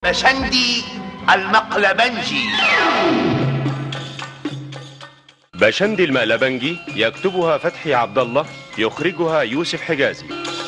بشندي المقلبنجي بشندي المقلبنجي يكتبها فتحي عبد الله يخرجها يوسف حجازي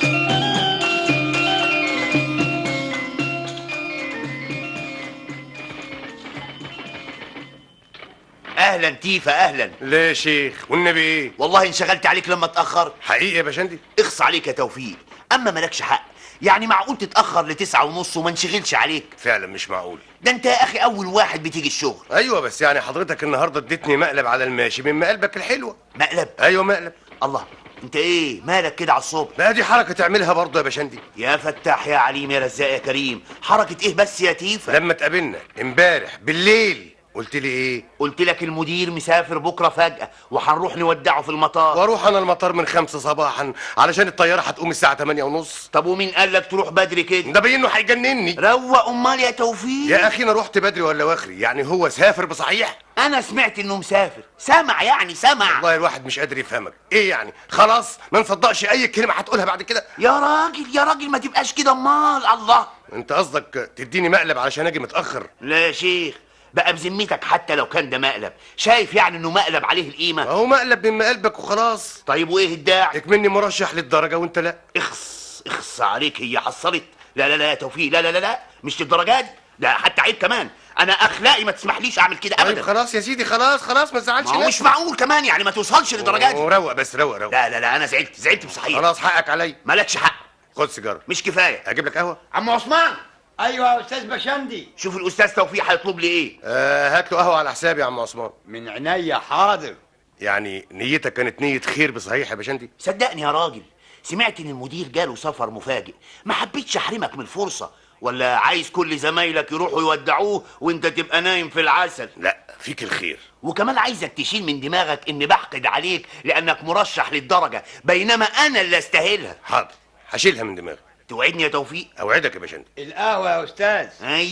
اهلا تيفا اهلا ليه يا شيخ والنبي ايه والله انشغلت عليك لما اتاخرت حقيقي يا باشندي اخص عليك يا توفيق اما مالكش حق يعني معقول تتاخر لتسعة ونص وما نشغلش عليك فعلا مش معقول ده انت يا اخي اول واحد بتيجي الشغل ايوه بس يعني حضرتك النهارده اديتني مقلب على الماشي من مقلبك الحلوه مقلب ايوه مقلب الله انت ايه مالك كده على الصبح بقى دي حركه تعملها برضه يا باشندي يا فتاح يا عليم يا رزاق يا كريم حركه ايه بس يا تيفا لما اتقابلنا امبارح بالليل قلت لي ايه قلت لك المدير مسافر بكره فجاه وهنروح نودعه في المطار واروح انا المطار من خمسة صباحا علشان الطياره هتقوم الساعه 8 ونص طب ومين قال لك تروح بدري كده ده باين انه هيجنني روق امال يا توفيق يا اخي انا رحت بدري ولا واخري يعني هو سافر بصحيح انا سمعت انه مسافر سمع يعني سمع والله الواحد مش قادر يفهمك ايه يعني خلاص ما نصدقش اي كلمه هتقولها بعد كده يا راجل يا راجل ما تبقاش كده امال الله انت قصدك تديني مقلب علشان اجي متاخر لا يا شيخ بقى بذمتك حتى لو كان ده مقلب شايف يعني انه مقلب عليه القيمه اهو مقلب من مقلبك وخلاص طيب وايه الداعي اكمني مرشح للدرجه وانت لا اخص اخص عليك هي حصلت لا لا لا يا توفيق لا لا لا لا مش للدرجه دي ده حتى عيب كمان انا اخلاقي ما تسمحليش اعمل كده طيب ابدا خلاص يا سيدي خلاص خلاص ما تزعلش ما هو مش معقول كمان يعني ما توصلش للدرجه دي روق بس روق روق لا لا لا انا زعلت زعلت بصحيح خلاص حقك عليا مالكش حق خد سيجاره مش كفايه اجيب لك قهوه عم عثمان ايوه يا استاذ بشندي شوف الاستاذ توفيق هيطلب لي ايه آه هات له قهوه على حسابي يا عم عثمان من عينيا حاضر يعني نيتك كانت نيه خير بصحيح يا باشندي صدقني يا راجل سمعت ان المدير جاله سفر مفاجئ ما حبيتش احرمك من الفرصه ولا عايز كل زمايلك يروحوا يودعوه وانت تبقى نايم في العسل لا فيك الخير وكمان عايزك تشيل من دماغك اني بحقد عليك لانك مرشح للدرجه بينما انا اللي استاهلها حاضر هشيلها من دماغي توعدني يا توفيق اوعدك يا باشندي القهوه يا استاذ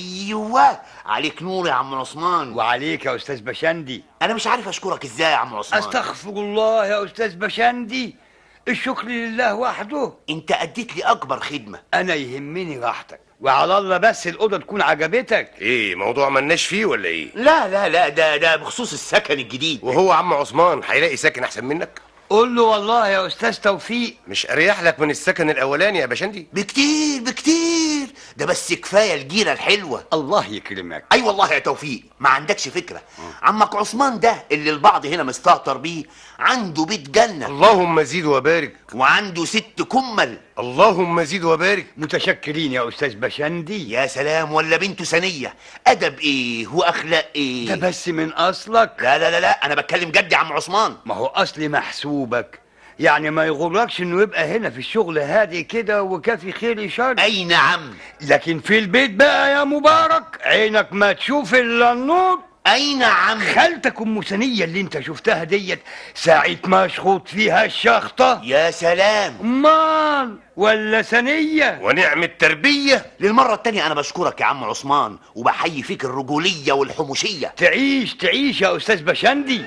ايوه عليك نور يا عم عثمان وعليك يا استاذ بشندي انا مش عارف اشكرك ازاي يا عم عثمان استغفر الله يا استاذ بشندي الشكر لله وحده انت اديت لي اكبر خدمه انا يهمني راحتك وعلى الله بس الاوضه تكون عجبتك ايه موضوع ملناش فيه ولا ايه لا لا لا ده ده بخصوص السكن الجديد وهو عم عثمان هيلاقي ساكن احسن منك قول له والله يا استاذ توفيق مش اريح لك من السكن الاولاني يا باشندي بكتير بكتير ده بس كفايه الجيره الحلوه الله يكرمك اي والله يا توفيق ما عندكش فكره عمك عثمان ده اللي البعض هنا مستهتر بيه عنده بيت جنه اللهم زيد وبارك وعنده ست كمل اللهم زيد وبارك متشكرين يا استاذ بشندي يا سلام ولا بنته سنيه ادب ايه واخلاق ايه ده بس من اصلك لا لا لا لا انا بتكلم جد يا عم عثمان ما هو اصلي محسوبك يعني ما يغركش انه يبقى هنا في الشغل هادي كده وكافي خير شر اي نعم لكن في البيت بقى يا مبارك عينك ما تشوف الا النور اي نعم خالتك ام سنيه اللي انت شفتها ديت ساعة ما شخوط فيها الشخطة يا سلام امال ولا سنية ونعم التربيه للمره التانية انا بشكرك يا عم عثمان وبحيي فيك الرجوليه والحموشيه تعيش تعيش يا استاذ بشندي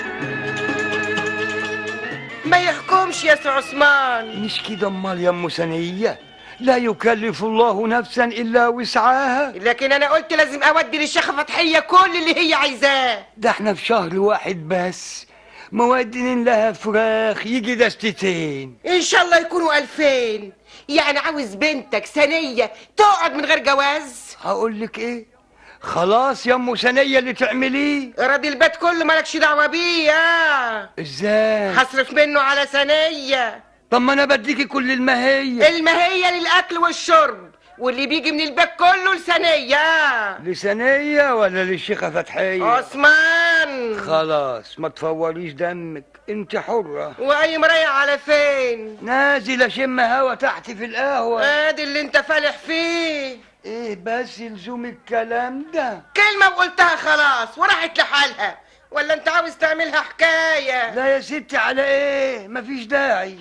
ما يحكمش يا سي عثمان مش كده امال يا ام سنية لا يكلف الله نفسا الا وسعها لكن انا قلت لازم اودي للشيخه فتحيه كل اللي هي عايزاه ده احنا في شهر واحد بس موادين لها فراخ يجي دستتين ان شاء الله يكونوا الفين يعني عاوز بنتك سنيه تقعد من غير جواز هقول لك ايه خلاص يا ام سنية اللي تعمليه راضي البيت كله مالكش دعوه بيه يا ازاي هصرف منه على سنيه طب ما انا بديكي كل المهية المهيه للاكل والشرب واللي بيجي من البيت كله لسنيه لسنية ولا للشيخة فتحية عثمان خلاص ما تفوريش دمك انت حرة واي مرايه على فين نازل اشم هوا تحت في القهوة ادي اللي انت فالح فيه ايه بس لزوم الكلام ده كلمة وقلتها خلاص وراحت لحالها ولا انت عاوز تعملها حكاية لا يا ستي على ايه مفيش داعي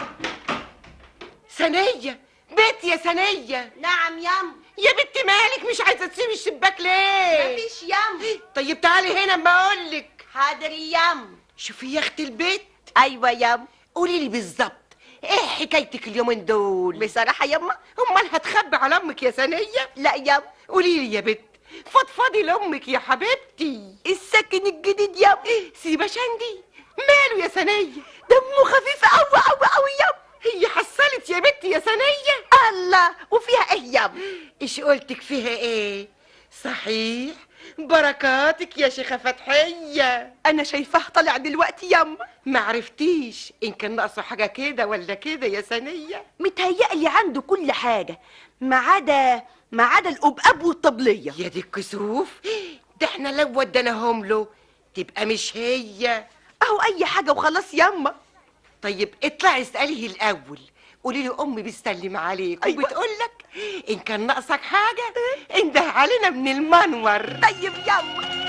سنية بيت يا سنية نعم يم يا بنت مالك مش عايزة تسيبي الشباك ليه مفيش يم طيب تعالي هنا اما اقولك حاضر يم شوفي يا اختي البيت ايوه يم قولي لي بالظبط ايه حكايتك اليومين دول بصراحه يما امال هتخبي على امك يا سنية لا يم قولي لي يا بت فضفضي لامك يا حبيبتي السكن الجديد يم سيبا شندي ماله يا سنيه دمه خفيف قوي قوي قوي يم هي حصلت يا بنتي يا سنيه الله وفيها ايه يم ايش قلتك فيها ايه صحيح بركاتك يا شيخه فتحيه انا شايفاه طالع دلوقتي يم ما عرفتيش ان كان ناقصه حاجه كده ولا كده يا سنيه متهيألي عنده كل حاجة ما عدا ما عدا القبقاب والطبلية يا دي الكسوف ده احنا لو وديناهم له تبقى مش هي اهو اي حاجة وخلاص يما طيب اطلعي اساليه الاول قولي له امي بتسلم عليك أيوة. وبتقول لك ان كان ناقصك حاجه انده علينا من المنور طيب يما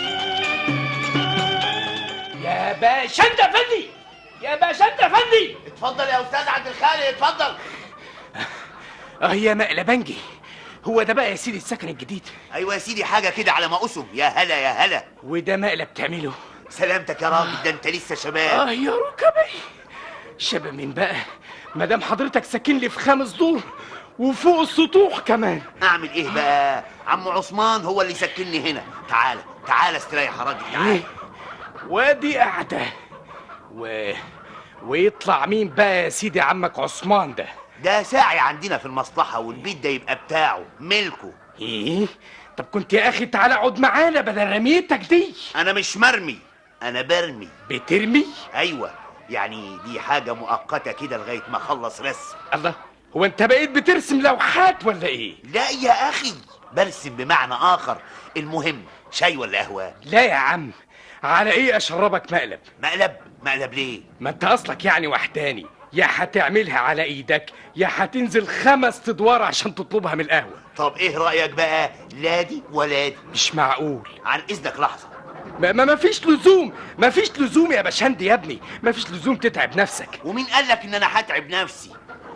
يا باشا انت فندي يا باشا انت فندي اتفضل يا استاذ عبد الخالق اتفضل اه يا مقلبنجي هو ده بقى يا سيدي السكن الجديد ايوه يا سيدي حاجه كده على ما اسم يا هلا يا هلا وده مقلب تعمله سلامتك يا راجل ده انت لسه شباب اه يا ركبي شباب مين بقى ما دام حضرتك ساكن لي في خمس دور وفوق السطوح كمان اعمل ايه بقى عم عثمان هو اللي سكنني هنا تعالى تعالى استريح يا راجل تعالى ايه وادي قاعده و ويطلع مين بقى يا سيدي عمك عثمان ده ده ساعي عندنا في المصلحه والبيت ده يبقى بتاعه ملكه ايه طب كنت يا اخي تعالى اقعد معانا بدل رميتك دي انا مش مرمي انا برمي بترمي ايوه يعني دي حاجه مؤقته كده لغايه ما اخلص رسم الله هو انت بقيت بترسم لوحات ولا ايه لا يا اخي برسم بمعنى اخر المهم شاي ولا قهوه لا يا عم على ايه اشربك مقلب مقلب مقلب ليه ما انت اصلك يعني وحداني يا هتعملها على ايدك يا هتنزل خمس ادوار عشان تطلبها من القهوه طب ايه رايك بقى لا دي ولا دي مش معقول عن اذنك لحظه ما ما ما فيش لزوم ما فيش لزوم يا باشندي يا ابني ما فيش لزوم تتعب نفسك ومين قال لك ان انا هتعب نفسي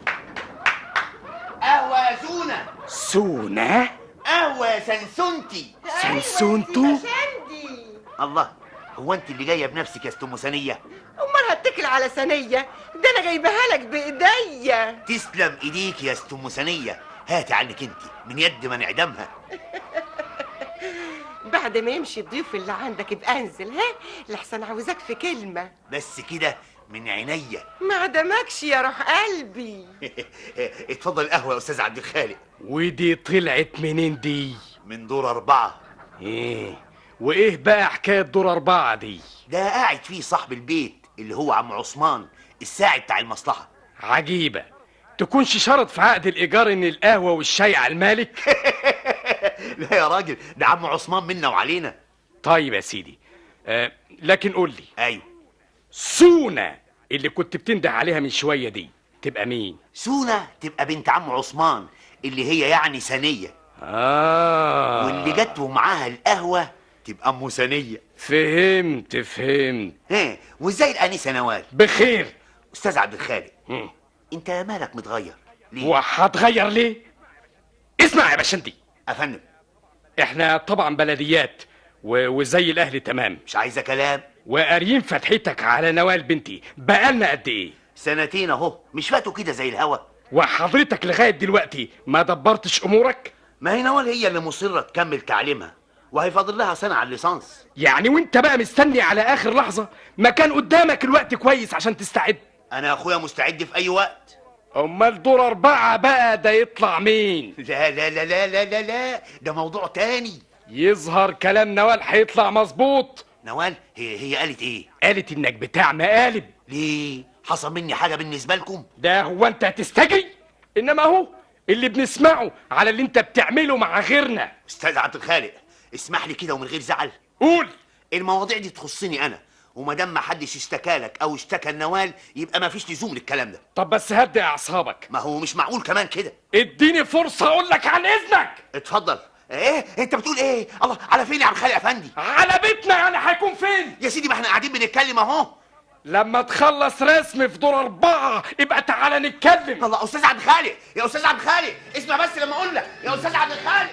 قهوه يا سونا سونا قهوه يا سنسنتي سنسونتو شندي الله هو انت اللي جايه بنفسك يا ام سنيه امال هتكل على سنيه ده انا جايبها لك بايديا تسلم ايديك يا ام سنيه هاتي عنك انت من يد ما نعدمها بعد ما يمشي الضيوف اللي عندك يبقى انزل ها لحسن عاوزاك في كلمه بس كده من عينيا ما عدمكش يا روح قلبي اتفضل القهوه يا استاذ عبد الخالق ودي طلعت منين دي من دور اربعه ايه وايه بقى حكايه دور اربعه دي ده قاعد فيه صاحب البيت اللي هو عم عثمان الساعي بتاع المصلحه عجيبه تكونش شرط في عقد الايجار ان القهوه والشاي على المالك لا يا راجل ده عم عثمان منا وعلينا طيب يا سيدي آه لكن قول لي ايوه سونا اللي كنت بتنده عليها من شويه دي تبقى مين سونا تبقى بنت عم عثمان اللي هي يعني سنيه اه واللي جت ومعاها القهوه تبقى ام سنيه فهمت فهمت ايه وازاي الانسه نوال بخير استاذ عبد الخالق مم. انت مالك متغير ليه وهتغير ليه اسمع يا باشندي افندم احنا طبعا بلديات و- وزي الاهل تمام مش عايزه كلام وقاريين فتحتك على نوال بنتي بقالنا قد ايه سنتين اهو مش فاتوا كده زي الهوا وحضرتك لغايه دلوقتي ما دبرتش امورك ما هي نوال هي اللي مصره تكمل تعليمها وهيفاضل لها سنه على الليسانس يعني وانت بقى مستني على اخر لحظه ما كان قدامك الوقت كويس عشان تستعد انا يا اخويا مستعد في اي وقت امال دور اربعه بقى ده يطلع مين لا لا لا لا لا لا لا ده موضوع تاني يظهر كلام نوال هيطلع مظبوط نوال هي هي قالت ايه قالت انك بتاع مقالب ليه حصل مني حاجه بالنسبه لكم ده هو انت هتستجري انما هو اللي بنسمعه على اللي انت بتعمله مع غيرنا استاذ عبد الخالق اسمح لي كده ومن غير زعل قول المواضيع دي تخصني انا وما دام ما حدش اشتكى لك او اشتكى النوال يبقى ما فيش لزوم للكلام ده طب بس هدي اعصابك ما هو مش معقول كمان كده اديني فرصه اقول لك عن اذنك اتفضل ايه انت بتقول ايه الله على فين يا عم خالق افندي على بيتنا يعني هيكون فين يا سيدي ما احنا قاعدين بنتكلم اهو لما تخلص رسم في دور أربعة يبقى تعالى نتكلم الله استاذ عبد الخالق يا استاذ عبد الخالق اسمع بس لما اقول لك يا استاذ عبد الخالق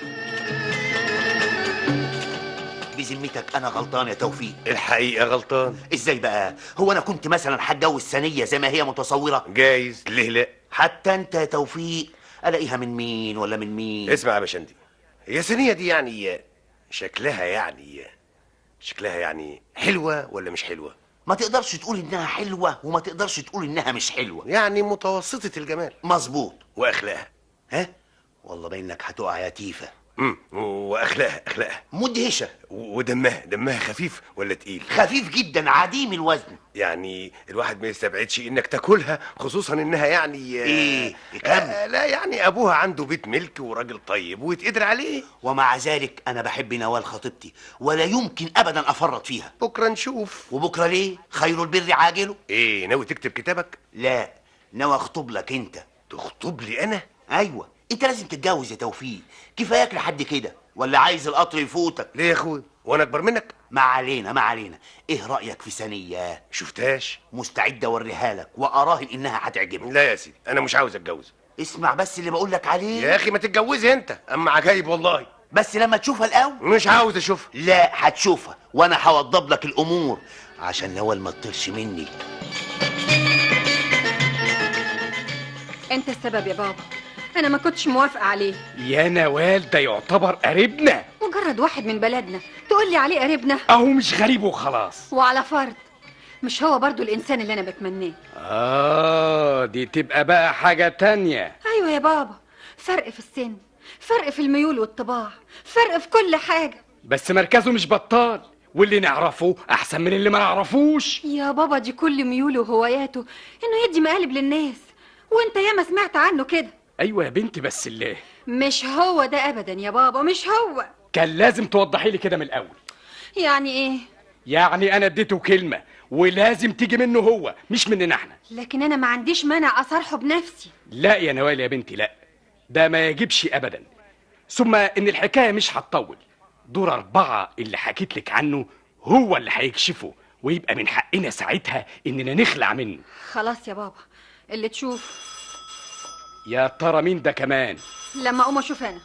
بذمتك انا غلطان يا توفيق الحقيقه غلطان ازاي بقى هو انا كنت مثلا هتجوز ثانيه زي ما هي متصوره جايز ليه لا حتى انت يا توفيق الاقيها من مين ولا من مين اسمع يا باشندي هي سنية دي يعني شكلها يعني شكلها يعني حلوة ولا مش حلوة ما تقدرش تقول انها حلوه وما تقدرش تقول انها مش حلوه يعني متوسطة الجمال مظبوط واخلاقها ها والله باينك هتقع يا تيفا امم واخلاقها اخلاقها مدهشه ودمها دمها خفيف ولا تقيل خفيف جدا عديم الوزن يعني الواحد ما يستبعدش انك تاكلها خصوصا انها يعني إيه؟ كم؟ آه لا يعني ابوها عنده بيت ملك وراجل طيب ويتقدر عليه ومع ذلك انا بحب نوال خطيبتي ولا يمكن ابدا افرط فيها بكره نشوف وبكره ليه خير البر عاجله ايه ناوي تكتب كتابك لا ناوي اخطب لك انت تخطب لي انا ايوه انت لازم تتجوز يا توفيق كفاياك لحد كده ولا عايز القطر يفوتك ليه يا اخوي وانا اكبر منك ما علينا ما علينا ايه رايك في ثانيه شفتهاش مستعد اوريها لك واراهن انها هتعجبك لا يا سيدي انا مش عاوز اتجوز اسمع بس اللي بقول لك عليه يا اخي ما تتجوزي انت اما عجايب والله بس لما تشوفها الاول مش عاوز اشوفها لا هتشوفها وانا هوضب لك الامور عشان نوال ما تطيرش مني انت السبب يا بابا انا ما كنتش موافقه عليه يا نوال ده يعتبر قريبنا مجرد واحد من بلدنا تقول لي عليه قريبنا اهو مش غريب وخلاص وعلى فرض مش هو برضو الانسان اللي انا بتمناه اه دي تبقى بقى حاجة تانية ايوه يا بابا فرق في السن فرق في الميول والطباع فرق في كل حاجه بس مركزه مش بطال واللي نعرفه احسن من اللي ما نعرفوش يا بابا دي كل ميوله وهواياته انه يدي مقالب للناس وانت ياما سمعت عنه كده ايوه يا بنتي بس اللي مش هو ده ابدا يا بابا مش هو كان لازم توضحي لي كده من الاول يعني ايه يعني انا اديته كلمة ولازم تيجي منه هو مش مننا احنا لكن انا ما عنديش مانع اصارحه بنفسي لا يا نوال يا بنتي لا ده ما يجبش ابدا ثم ان الحكايه مش هتطول دور اربعه اللي حكيت لك عنه هو اللي هيكشفه ويبقى من حقنا ساعتها اننا نخلع منه خلاص يا بابا اللي تشوف يا ترى مين ده كمان لما اقوم اشوف انا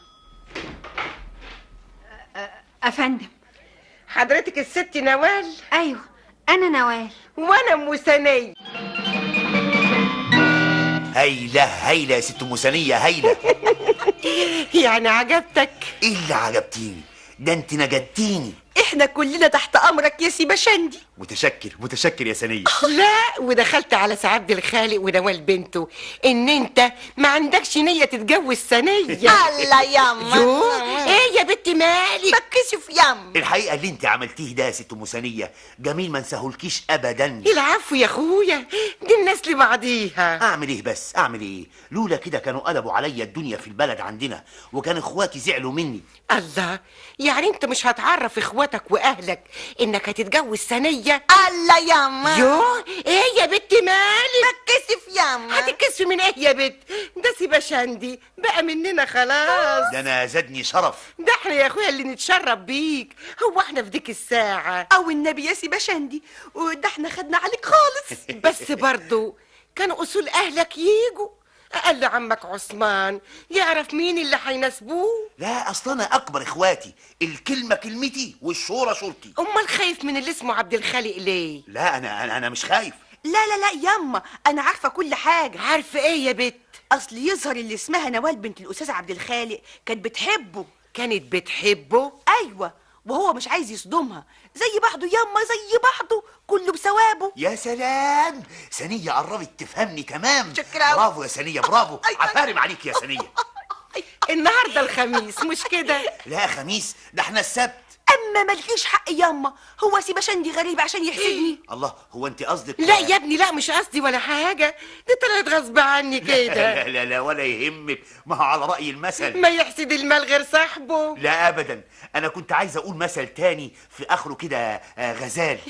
أ- أ- افندم حضرتك الست نوال ايوه انا نوال وانا ام سنية هايله هايله يا ست مسانيه هايله يعني عجبتك ايه اللي عجبتيني ده انت نجدتيني احنا كلنا تحت امرك يا سي بشندي متشكر متشكر يا سنيه لا ودخلت على سعد الخالق ونوال بنته ان انت ما عندكش نية تتجوز سنية الله ياما يو ايه يا بنتي مالك بكسف ياما الحقيقه اللي انت عملتيه ده يا ست مسانيه جميل ما نسهولكيش ابدا العفو يا اخويا دي الناس لبعضيها اعمل ايه بس اعمل ايه لولا كده كانوا قلبوا عليا الدنيا في البلد عندنا وكان اخواتي زعلوا مني الله يعني انت مش هتعرف اخواتك واهلك انك هتتجوز سنية الله ياما يو ايه يا بنتي مالك بكسف ياما هتكسفي من ايه يا بنت ده سيبا شندي بقى مننا خلاص ده انا زادني شرف ده احنا يا اخويا اللي نتشرف بيك هو احنا في ديك الساعة او النبي يا سي بشندي وده احنا خدنا عليك خالص بس برضو كان اصول اهلك يجوا اقل عمك عثمان يعرف مين اللي هيناسبوه لا اصل انا اكبر اخواتي الكلمه كلمتي والشوره شورتي امال خايف من اللي اسمه عبد الخالق ليه لا انا انا, أنا مش خايف لا لا لا ياما انا عارفه كل حاجه عارفه ايه يا بت اصل يظهر اللي اسمها نوال بنت الاستاذ عبد الخالق كانت بتحبه كانت بتحبه ايوه وهو مش عايز يصدمها زي بعضه ياما زي بعضه كله بثوابه يا سلام سنية قربت تفهمني تمام شكرا أوي. برافو يا سنية برافو أي- أي- عفارم عليك يا سنية النهارده الخميس مش كده لا خميس ده احنا السبت اما مالكيش حق ياما هو سي بشندي غريب عشان يحسدني الله هو انت قصدك لا يا ابني لا مش قصدي ولا حاجه دي طلعت غصب عني كده لا لا لا ولا يهمك ما هو على رأي المثل ما يحسد المال غير صاحبه لا ابدا انا كنت عايز اقول مثل تاني في اخره كده آه، غزال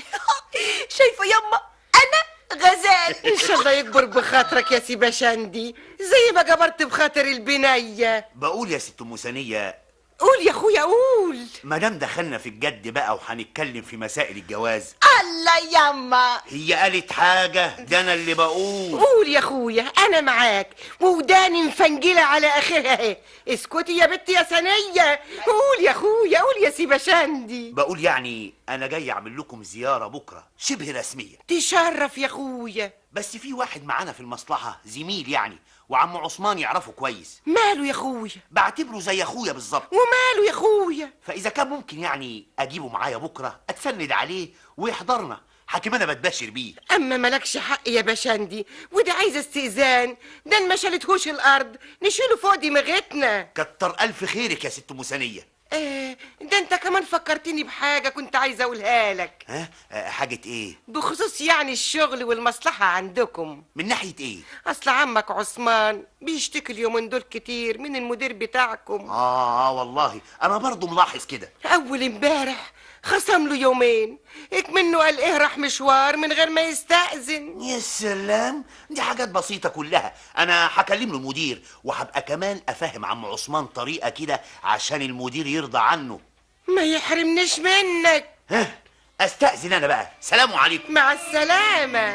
شايفه ياما انا غزال ان شاء الله يكبر بخاطرك يا سي بشندي زي ما جبرت بخاطر البنيه بقول يا ست ام سنية قول يا اخويا قول ما دام دخلنا في الجد بقى وهنتكلم في مسائل الجواز الله ياما هي قالت حاجة ده انا اللي بقول قول يا اخويا انا معاك وداني مفنجله على اخرها اهي اسكتي يا بنتي يا سنيه قول يا اخويا قول يا سي بشندي بقول يعني انا جاي اعمل لكم زيارة بكرة شبه رسمية تشرف يا اخويا بس في واحد معانا في المصلحة زميل يعني وعم عثمان يعرفه كويس ماله يا اخويا بعتبره زي اخويا بالظبط وماله يا اخويا فاذا كان ممكن يعني اجيبه معايا بكره اتسند عليه ويحضرنا حكيم انا بتبشر بيه اما مالكش حق يا باشندي ودي عايزه استئذان ده إن ما شالتهوش الارض نشيله فوق دماغتنا كتر الف خيرك يا ست مسانيه آه ده انت كمان فكرتني بحاجه كنت عايزه اقولها لك ها آه، حاجه ايه بخصوص يعني الشغل والمصلحه عندكم من ناحيه ايه اصل عمك عثمان بيشتكي اليومين دول كتير من المدير بتاعكم اه اه والله انا برضو ملاحظ كده اول امبارح خصم له يومين اكمنه قال ايه راح مشوار من غير ما يستأذن يا سلام دي حاجات بسيطة كلها أنا هكلم له المدير وهبقى كمان أفهم عم عثمان طريقة كده عشان المدير يرضى عنه ما يحرمنيش منك ها أستأذن أنا بقى سلام عليكم مع السلامة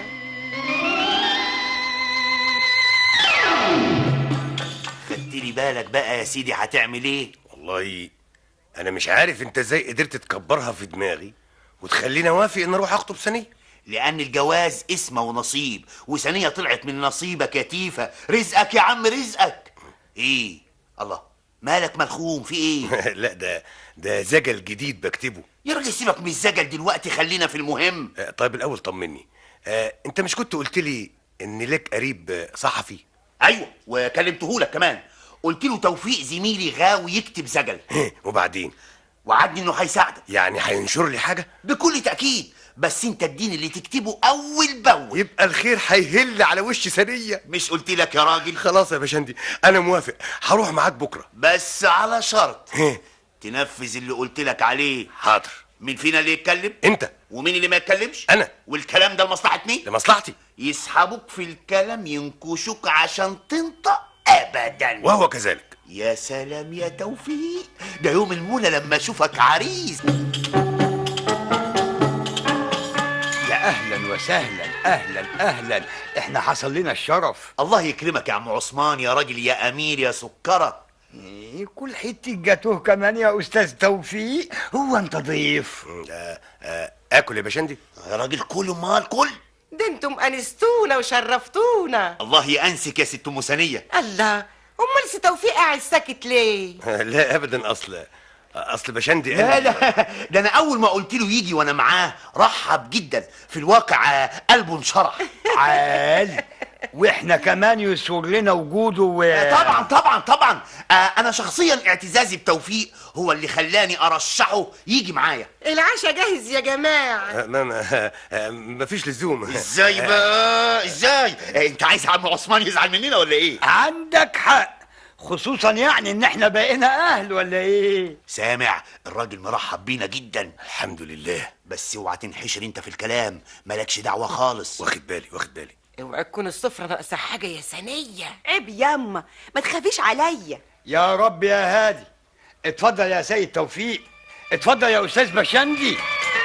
خدت لي بالك بقى يا سيدي هتعمل إيه والله انا مش عارف انت ازاي قدرت تكبرها في دماغي وتخليني اوافق ان اروح اخطب سنيه لأن الجواز اسمه ونصيب وثانية طلعت من نصيبك يا تيفا رزقك يا عم رزقك إيه الله مالك ملخوم في إيه لا ده ده زجل جديد بكتبه يا راجل سيبك من الزجل دلوقتي خلينا في المهم آه، طيب الاول طمني آه، انت مش كنت قلت لي ان لك قريب آه، صحفي ايوه وكلمته لك كمان قلت له توفيق زميلي غاوي يكتب زجل وبعدين وعدني انه هيساعدك يعني هينشر لي حاجه بكل تاكيد بس انت اديني اللي تكتبه اول باول يبقى الخير هيهل على وش ثانيه مش قلت لك يا راجل خلاص يا باشندي انا موافق هروح معاك بكره بس على شرط هه، تنفذ اللي قلت لك عليه حاضر مين فينا اللي يتكلم انت ومين اللي ما يتكلمش أنا. والكلام ده لمصلحه مين لمصلحتي يسحبوك في الكلام ينكشوك عشان تنطق ابدا وهو كذلك يا سلام يا توفيق ده يوم المنى لما اشوفك عريس يا اهلا وسهلا اهلا اهلا احنا حصل لنا الشرف الله يكرمك يا عم عثمان يا راجل يا امير يا سكره إيه، كل حته جاتوه كمان يا استاذ توفيق هو انت ضيف آه، آه، اكل يا باشندي يا راجل كل مال كل ده انتم انستونا وشرفتونا الله يأنسك يا ست مسانية الله امال سي توفيق قاعد ساكت ليه لا ابدا اصل اصل باشندي لا قال- لا ده انا اول ما قلت له يجي وانا معاه رحب جدا في الواقع آه، قلبه انشرح عال واحنا كمان يسر لنا وجوده و... طبعا طبعا طبعا آه، انا شخصيا اعتزازي بتوفيق هو اللي خلاني ارشحه يجي معايا العشاء جاهز يا جماعة آه، ما ما آه، ما فيش لزوم ازاي بقى ازاي آه، انت عايز عم عثمان يزعل مننا ولا ايه عندك حق خصوصا يعني ان احنا بقينا اهل ولا ايه سامع الراجل مرحب بينا جدا الحمد لله بس اوعى تنحشر انت في الكلام مالكش دعوه خالص واخد بالي واخد بالي اوعى تكون السفرة ناقصة حاجة يا سنية عيب ياما ما تخافيش عليا يا رب يا هادي اتفضل يا سيد توفيق اتفضل يا استاذ بشندي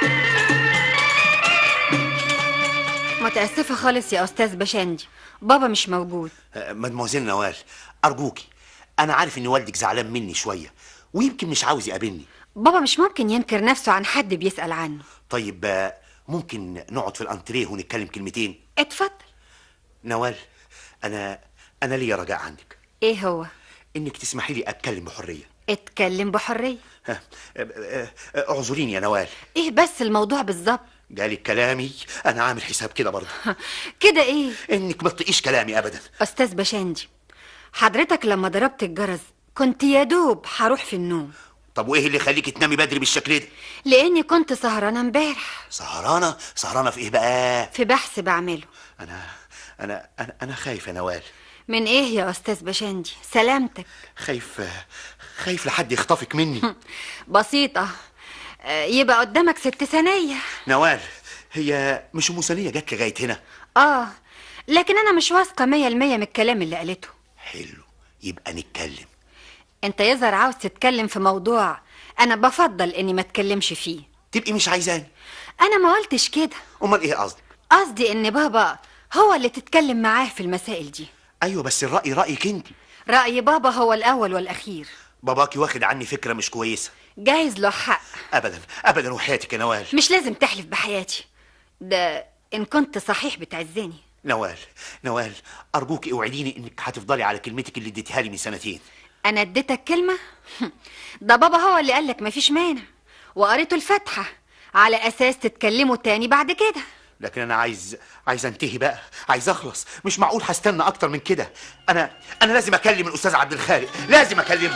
متأسفة خالص يا أستاذ بشندي بابا مش موجود آه، مدموزيل نوال ارجوكي انا عارف ان والدك زعلان مني شويه ويمكن مش عاوز يقابلني بابا مش ممكن ينكر نفسه عن حد بيسأل عنه طيب آه، ممكن نقعد في الانتريه ونتكلم كلمتين اتفضل نوال انا انا ليا رجاء عندك ايه هو انك تسمحي لي اتكلم بحريه اتكلم بحرية ها، آه، آه، آه، اعذريني يا نوال ايه بس الموضوع بالظبط جالك كلامي انا عامل حساب كده برضه كده ايه انك ما تطيقيش كلامي ابدا أستاذ بشندي حضرتك لما ضربت الجرس كنت يا دوب هروح في النوم طب وايه اللي يخليكي تنامي بدري بالشكل ده لاني كنت سهرانه امبارح سهرانه سهرانه في ايه بقى في بحث بعمله انا انا انا, أنا خايف يا نوال من ايه يا استاذ بشندي سلامتك خايف خايف لحد يخطفك مني بسيطه آه، يبقى قدامك ست ثانيه نوال هي مش ام ثانيه جت لغايه هنا اه لكن انا مش واثقه مية المية من الكلام اللي قالته حلو يبقى نتكلم انت يظهر عاوز تتكلم في موضوع انا بفضل اني ما اتكلمش فيه تبقي مش عايزاني انا ما قلتش كده امال ايه قصدك قصدي ان بابا هو اللي تتكلم معاه في المسائل دي ايوه بس الراي رايك انت راي بابا هو الاول والاخير باباكي واخد عني فكره مش كويسه جايز له حق ابدا ابدا وحياتك يا نوال مش لازم تحلف بحياتي ده ان كنت صحيح بتعزني نوال نوال ارجوك اوعديني انك هتفضلي على كلمتك اللي اديتها لي من سنتين انا اديتك كلمه ده بابا هو اللي قالك مفيش مانع وقريته الفاتحه على اساس تتكلموا تاني بعد كده لكن انا عايز عايز انتهي بقى عايز اخلص مش معقول هستنى اكتر من كده انا انا لازم اكلم الاستاذ عبد الخالق لازم اكلمه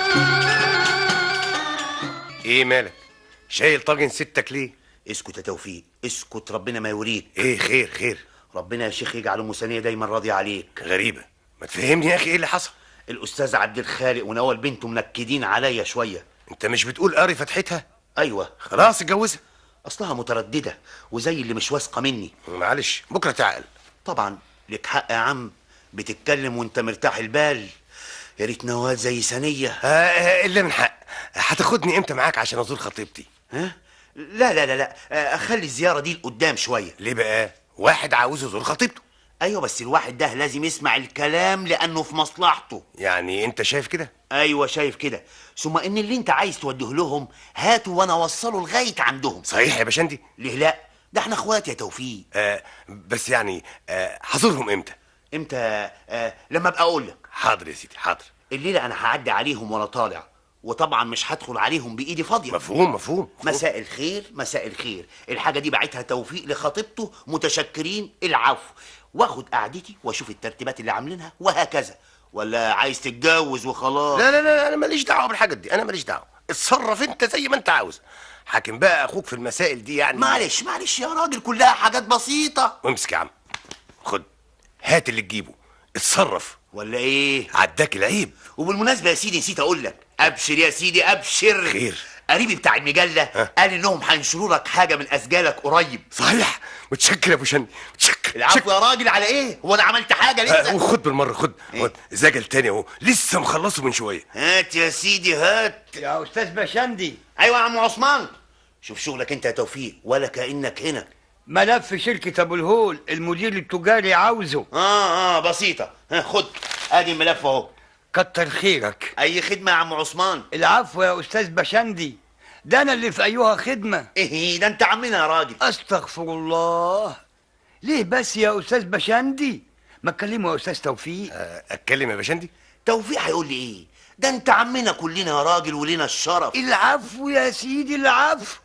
ايه مالك شايل طاجن ستك ليه اسكت يا توفيق اسكت ربنا ما يوريك ايه خير خير ربنا يا شيخ يجعل ام ثانيه دايما راضيه عليك غريبه ما تفهمني يا اخي ايه اللي حصل الاستاذ عبد الخالق ونوال بنته منكدين عليا شويه انت مش بتقول قاري فتحتها ايوه خلاص اتجوزها اصلها متردده وزي اللي مش واثقه مني معلش بكره تعال طبعا لك حق يا عم بتتكلم وانت مرتاح البال يا ريت نوال زي ثانيه آه آه، الا من حق هتاخدني امتى معاك عشان ازور خطيبتي ها لا لا لا لا آه، اخلي الزياره دي لقدام شويه ليه بقى واحد عاوز يزور خطيبته ايوه بس الواحد ده لازم يسمع الكلام لانه في مصلحته يعني انت شايف كده ايوه شايف كده ثم ان اللي انت عايز توديه لهم هاته وانا اوصله لغايه عندهم صحيح يا باشندي ليه لا ده احنا اخوات يا توفيق آه بس يعني آه هزورهم امتى امتى آه لما ابقى اقول لك حاضر يا سيدي حاضر الليله انا هعدي عليهم وانا طالع وطبعا مش هدخل عليهم بايدي فاضيه مفهوم مفهوم, مفهوم. مساء الخير مساء الخير الحاجه دي بعتها توفيق لخطيبته متشكرين العفو واخد قعدتي واشوف الترتيبات اللي عاملينها وهكذا ولا عايز تتجوز وخلاص لا لا لا انا ماليش دعوه بالحاجات دي انا ماليش دعوه اتصرف انت زي ما انت عاوز حاكم بقى اخوك في المسائل دي يعني معلش معلش يا راجل كلها حاجات بسيطه وامسك يا عم خد هات اللي تجيبه اتصرف ولا ايه عداك العيب وبالمناسبه يا سيدي نسيت اقول لك ابشر يا سيدي ابشر خير. قريبي بتاع المجله قال انهم هينشروا لك حاجه من اسجالك قريب صحيح متشكر يا ابو شندي متشكر العفو يا راجل على ايه هو انا عملت حاجه آه لسه وخد بالمره خد خد زجل تاني اهو لسه مخلصه من شويه هات يا سيدي هات يا استاذ بشندي ايوه يا عم عثمان شوف شغلك انت يا توفيق ولا كانك هنا ملف شركة ابو الهول المدير التجاري عاوزه اه اه بسيطه ها خد ادي الملف اهو كتر خيرك اي خدمه يا عم عثمان العفو يا استاذ بشندي ده انا اللي في ايها خدمة ايه ده انت عمنا يا راجل استغفر الله ليه بس يا استاذ بشندي ما تكلمه يا استاذ توفيق آه اتكلم يا باشندي توفيق هيقول لي ايه ده انت عمنا كلنا يا راجل ولنا الشرف العفو يا سيدي العفو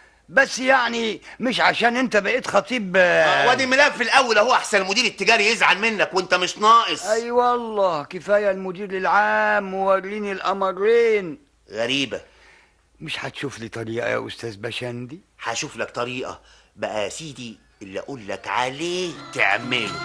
بس يعني مش عشان انت بقيت خطيب آه، وادي الملف الاول اهو احسن المدير التجاري يزعل منك وانت مش ناقص اي والله كفايه المدير العام موريني الامرين غريبه مش هتشوف لي طريقه يا استاذ بشندي هشوف لك طريقه بقى يا سيدي اللي اقول لك عليه تعمله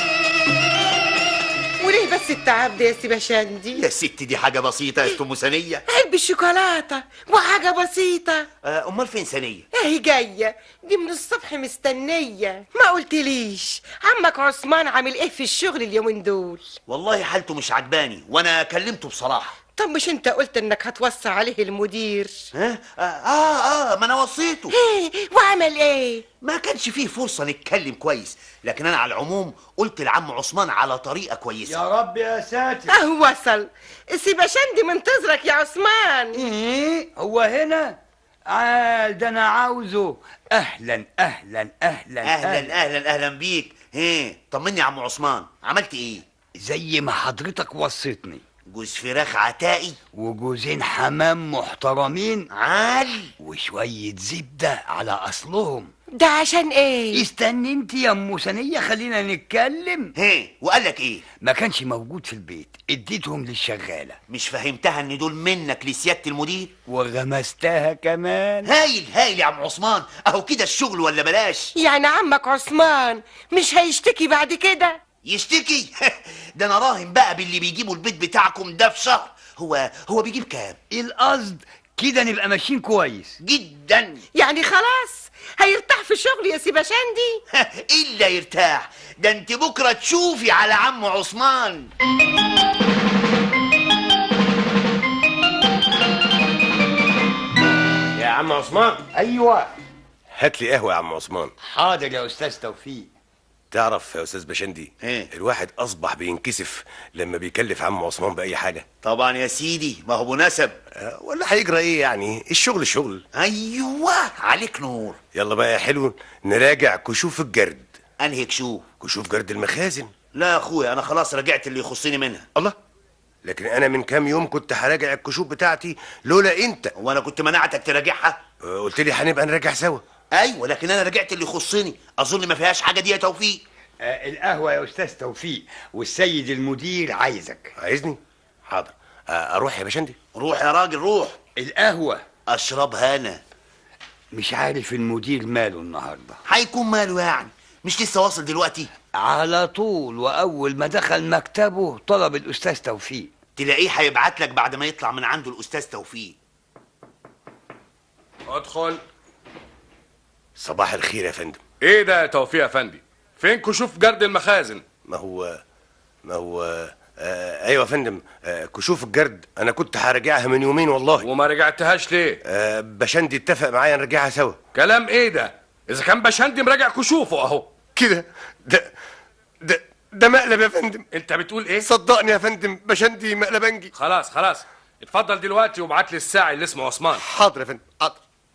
وليه بس التعب ده يا سي بشندي يا ست دي حاجه بسيطه يا ام ثانيه علبة الشوكولاتة وحاجة بسيطة آه، امال فين ثانيه اهي جاية دي من الصبح مستنية ما قلتليش عمك عثمان عامل ايه في الشغل اليومين دول والله حالته مش عجباني وانا كلمته بصراحه طب مش انت قلت انك هتوصي عليه المدير ها اه اه, آه ما انا وصيته ايه وعمل ايه ما كانش فيه فرصه نتكلم كويس لكن انا على العموم قلت لعم عثمان على طريقه كويسه يا رب يا ساتر اه وصل سي بشندي منتظرك يا عثمان ايه هو هنا عال ده انا عاوزه اهلا اهلا اهلا اهلا اهلا اهلا بيك هي طمني يا عم عثمان عملت ايه زي ما حضرتك وصيتني جوز فراخ عتائي وجوزين حمام محترمين عال وشوية زبدة على أصلهم ده عشان ايه استني انت يا ام ثانية خلينا نتكلم هي وقال لك ايه ما كانش موجود في البيت اديتهم للشغالة مش فهمتها ان دول منك لسياده المدير وغمستها كمان هايل هايل يا عم عثمان اهو كده الشغل ولا بلاش يعني عمك عثمان مش هيشتكي بعد كده يشتكي ده انا راهن بقى باللي بيجيبوا البيت بتاعكم ده في شهر هو هو بيجيب كام القصد كده نبقى ماشيين كويس جدا يعني خلاص هيرتاح في الشغل يا سي بشندي الا يرتاح ده انت بكره تشوفي على عم عثمان يا عم عثمان ايوه هات لي قهوه يا عم عثمان حاضر يا استاذ توفيق تعرف يا استاذ بشندي إيه؟ الواحد اصبح بينكسف لما بيكلف عم عثمان باي حاجه طبعا يا سيدي ما هو مناسب آه، ولا هيجرى ايه يعني الشغل شغل ايوه عليك نور يلا بقى يا حلو نراجع كشوف الجرد انهي كشوف كشوف جرد المخازن لا يا اخويا انا خلاص رجعت اللي يخصني منها الله لكن انا من كام يوم كنت هراجع الكشوف بتاعتي لولا انت وانا كنت منعتك تراجعها آه، قلت لي هنبقى نراجع سوا ايوه لكن انا رجعت اللي يخصني اظن ما فيهاش حاجه دي يا توفيق آه القهوة يا أستاذ توفيق والسيد المدير عايزك عايزني حاضر آه، اروح يا باشندي روح يا راجل روح القهوة اشربها انا مش عارف المدير ماله النهاردة هيكون ماله يعني مش لسه واصل دلوقتي على طول وأول ما دخل مكتبه طلب الأستاذ توفيق تلاقيه هيبعت لك بعد ما يطلع من عنده الاستاذ توفيق ادخل صباح الخير يا فندم ايه ده يا توفيق يا فندي فين كشوف جرد المخازن ما هو ما هو آه ايوه يا فندم آه كشوف الجرد انا كنت هراجعها من يومين والله وما رجعتهاش ليه آه باشندي اتفق معايا نرجعها سوا كلام ايه ده اذا كان باشندي مراجع كشوفه اهو كده ده ده ده مقلب يا فندم انت بتقول ايه صدقني يا فندم باشندي مقلبنجي خلاص خلاص اتفضل دلوقتي وابعت لي الساعي اللي اسمه عثمان حاضر يا فندم حاضر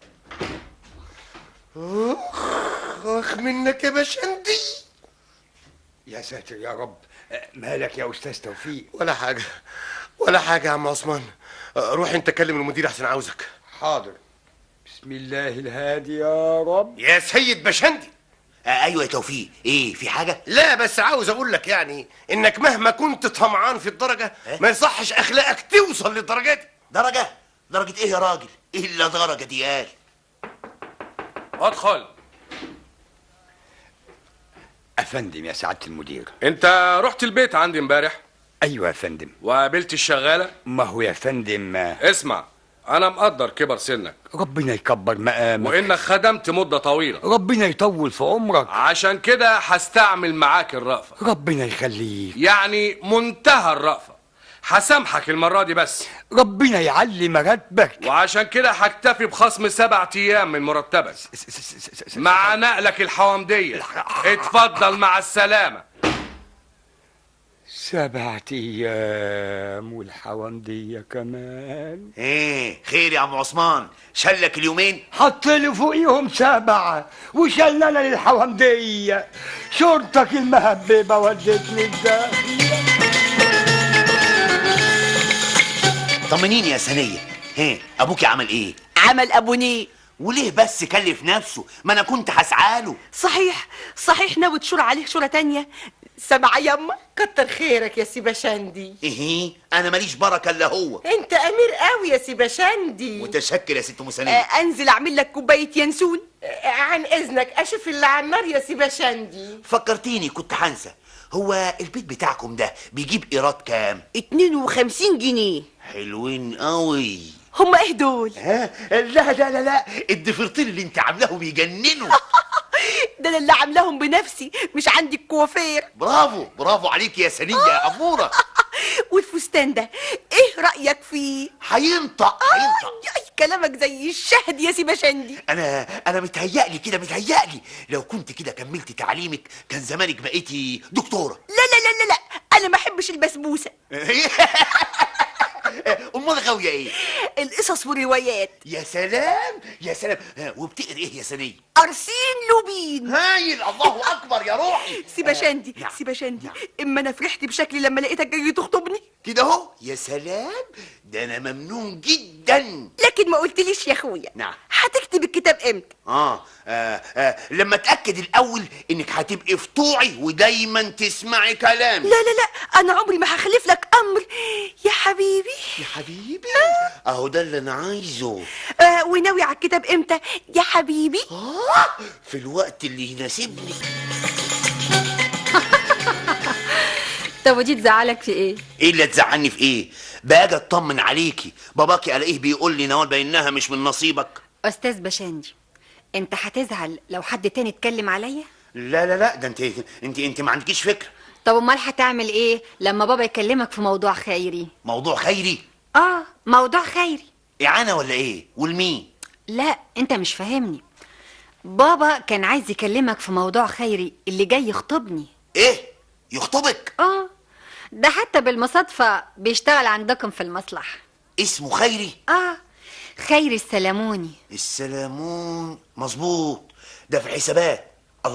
اخ اخ منك يا باشندي يا ساتر يا رب آه، مالك يا أستاذ توفيق ولا حاجه ولا حاجه يا عم عثمان آه، روح انت كلم المدير احسن عاوزك حاضر بسم الله الهادي يا رب يا سيد باشندي آه ايوه يا توفيق ايه في حاجه لا بس عاوز اقول لك يعني انك مهما كنت طمعان في الدرجه إيه؟ ما يصحش اخلاقك توصل للدرجه دي درجه درجه ايه يا راجل الا درجه دي قال ادخل أفندم يا سعادة المدير انت رحت البيت عندي امبارح أيوة يا فندم وقابلت الشغاله ما هو يا فندم آه، اسمع انا مقدر كبر سنك ربنا يكبر مقامك وانك خدمت مده طويله ربنا يطول في عمرك عشان كده هستعمل معاك الرأفة ربنا يخليك يعني منتهى الرأفة هسامحك المرة دي بس ربنا يعلي مراتبك وعشان كده هكتفي بخصم سبعة أيام من مرتبك مع نقلك الحوامدية اتفضل مع السلامة سبعة أيام والحوامدية كمان ايه خير يا عم عثمان شلك اليومين حط لي فوقيهم سبعة وشلنا للحوامدية شرطك المهببة ودتني الداخلية طمنيني يا سنيه هي ابوكي عمل ايه عمل ابونيه وليه بس كلف نفسه ما انا كنت هسعاله صحيح صحيح ناوي تشور عليه شورة تانية سامعة يما كتر خيرك يا سي بشندي ايه انا ماليش بركه الا هو انت امير قوي يا سي بشندي متشكر يا ست آه مسانيه انزل اعمل لك كوباية ينسون آه، عن اذنك اشوف اللي على النار يا سي بشندي فكرتيني كنت هنسى هو البيت بتاعكم ده بيجيب ايراد كام 52 جنيه حلوين قوي هما ايه دول ها لا لا لا لا الضفيرتين اللي انت عاملاهم بيجننوا ده انا اللي عاملاهم بنفسي مش عندي الكوافير برافو برافو عليك يا سنيه يا اموره والفستان ده ايه رأيك فيه هينطق هينطق أي كلامك زي الشهد يا سي بشندي انا انا متهيألي كده متهيألي لو كنت كده كملت تعليمك كان زمانك بقيتي دكتوره لا لا لا لا لا انا ما احبش البسبوسه امال غاويه ايه القصص والروايات يا سلام يا سلام ها، وبتقري ايه يا سنيه ارسين لوبين هايل الله اكبر يا روحي سي بشندي نعم. سي بشندي نعم. اما انا فرحت بشكلي لما لقيتك جاي تخطبني كده اهو يا سلام ده انا ممنون جدا لكن ما قلتليش يا اخويا نعم. هتكتب الكتاب امتى آه, آه, آه لما اتاكد الاول انك هتبقي في طوعي ودايما تسمعي كلامي لا لا لا انا عمري ما هخلف لك امر يا حبيبي يا حبيبي اهو ده اللي انا عايزه آه وناوي على الكتاب امتى يا حبيبي آه في الوقت اللي يناسبني طب ودي تزعلك في ايه ايه اللي تزعلني في ايه باجي اطمن عليكي باباكي الاقيه بيقول لي نوال بانها مش من نصيبك استاذ بشندي انت هتزعل لو حد تاني اتكلم عليا لا لا لا ده انت انت انت ما عندكيش فكره طب امال هتعمل ايه لما بابا يكلمك في موضوع خيري موضوع خيري اه موضوع خيري اعانه ولا ايه والمين لا انت مش فاهمني بابا كان عايز يكلمك في موضوع خيري اللي جاي يخطبني ايه يخطبك اه ده حتى بالمصادفة بيشتغل عندكم في المصلحة اسمه خيري اه خيري السلاموني السلامون مظبوط ده في الحسابات الله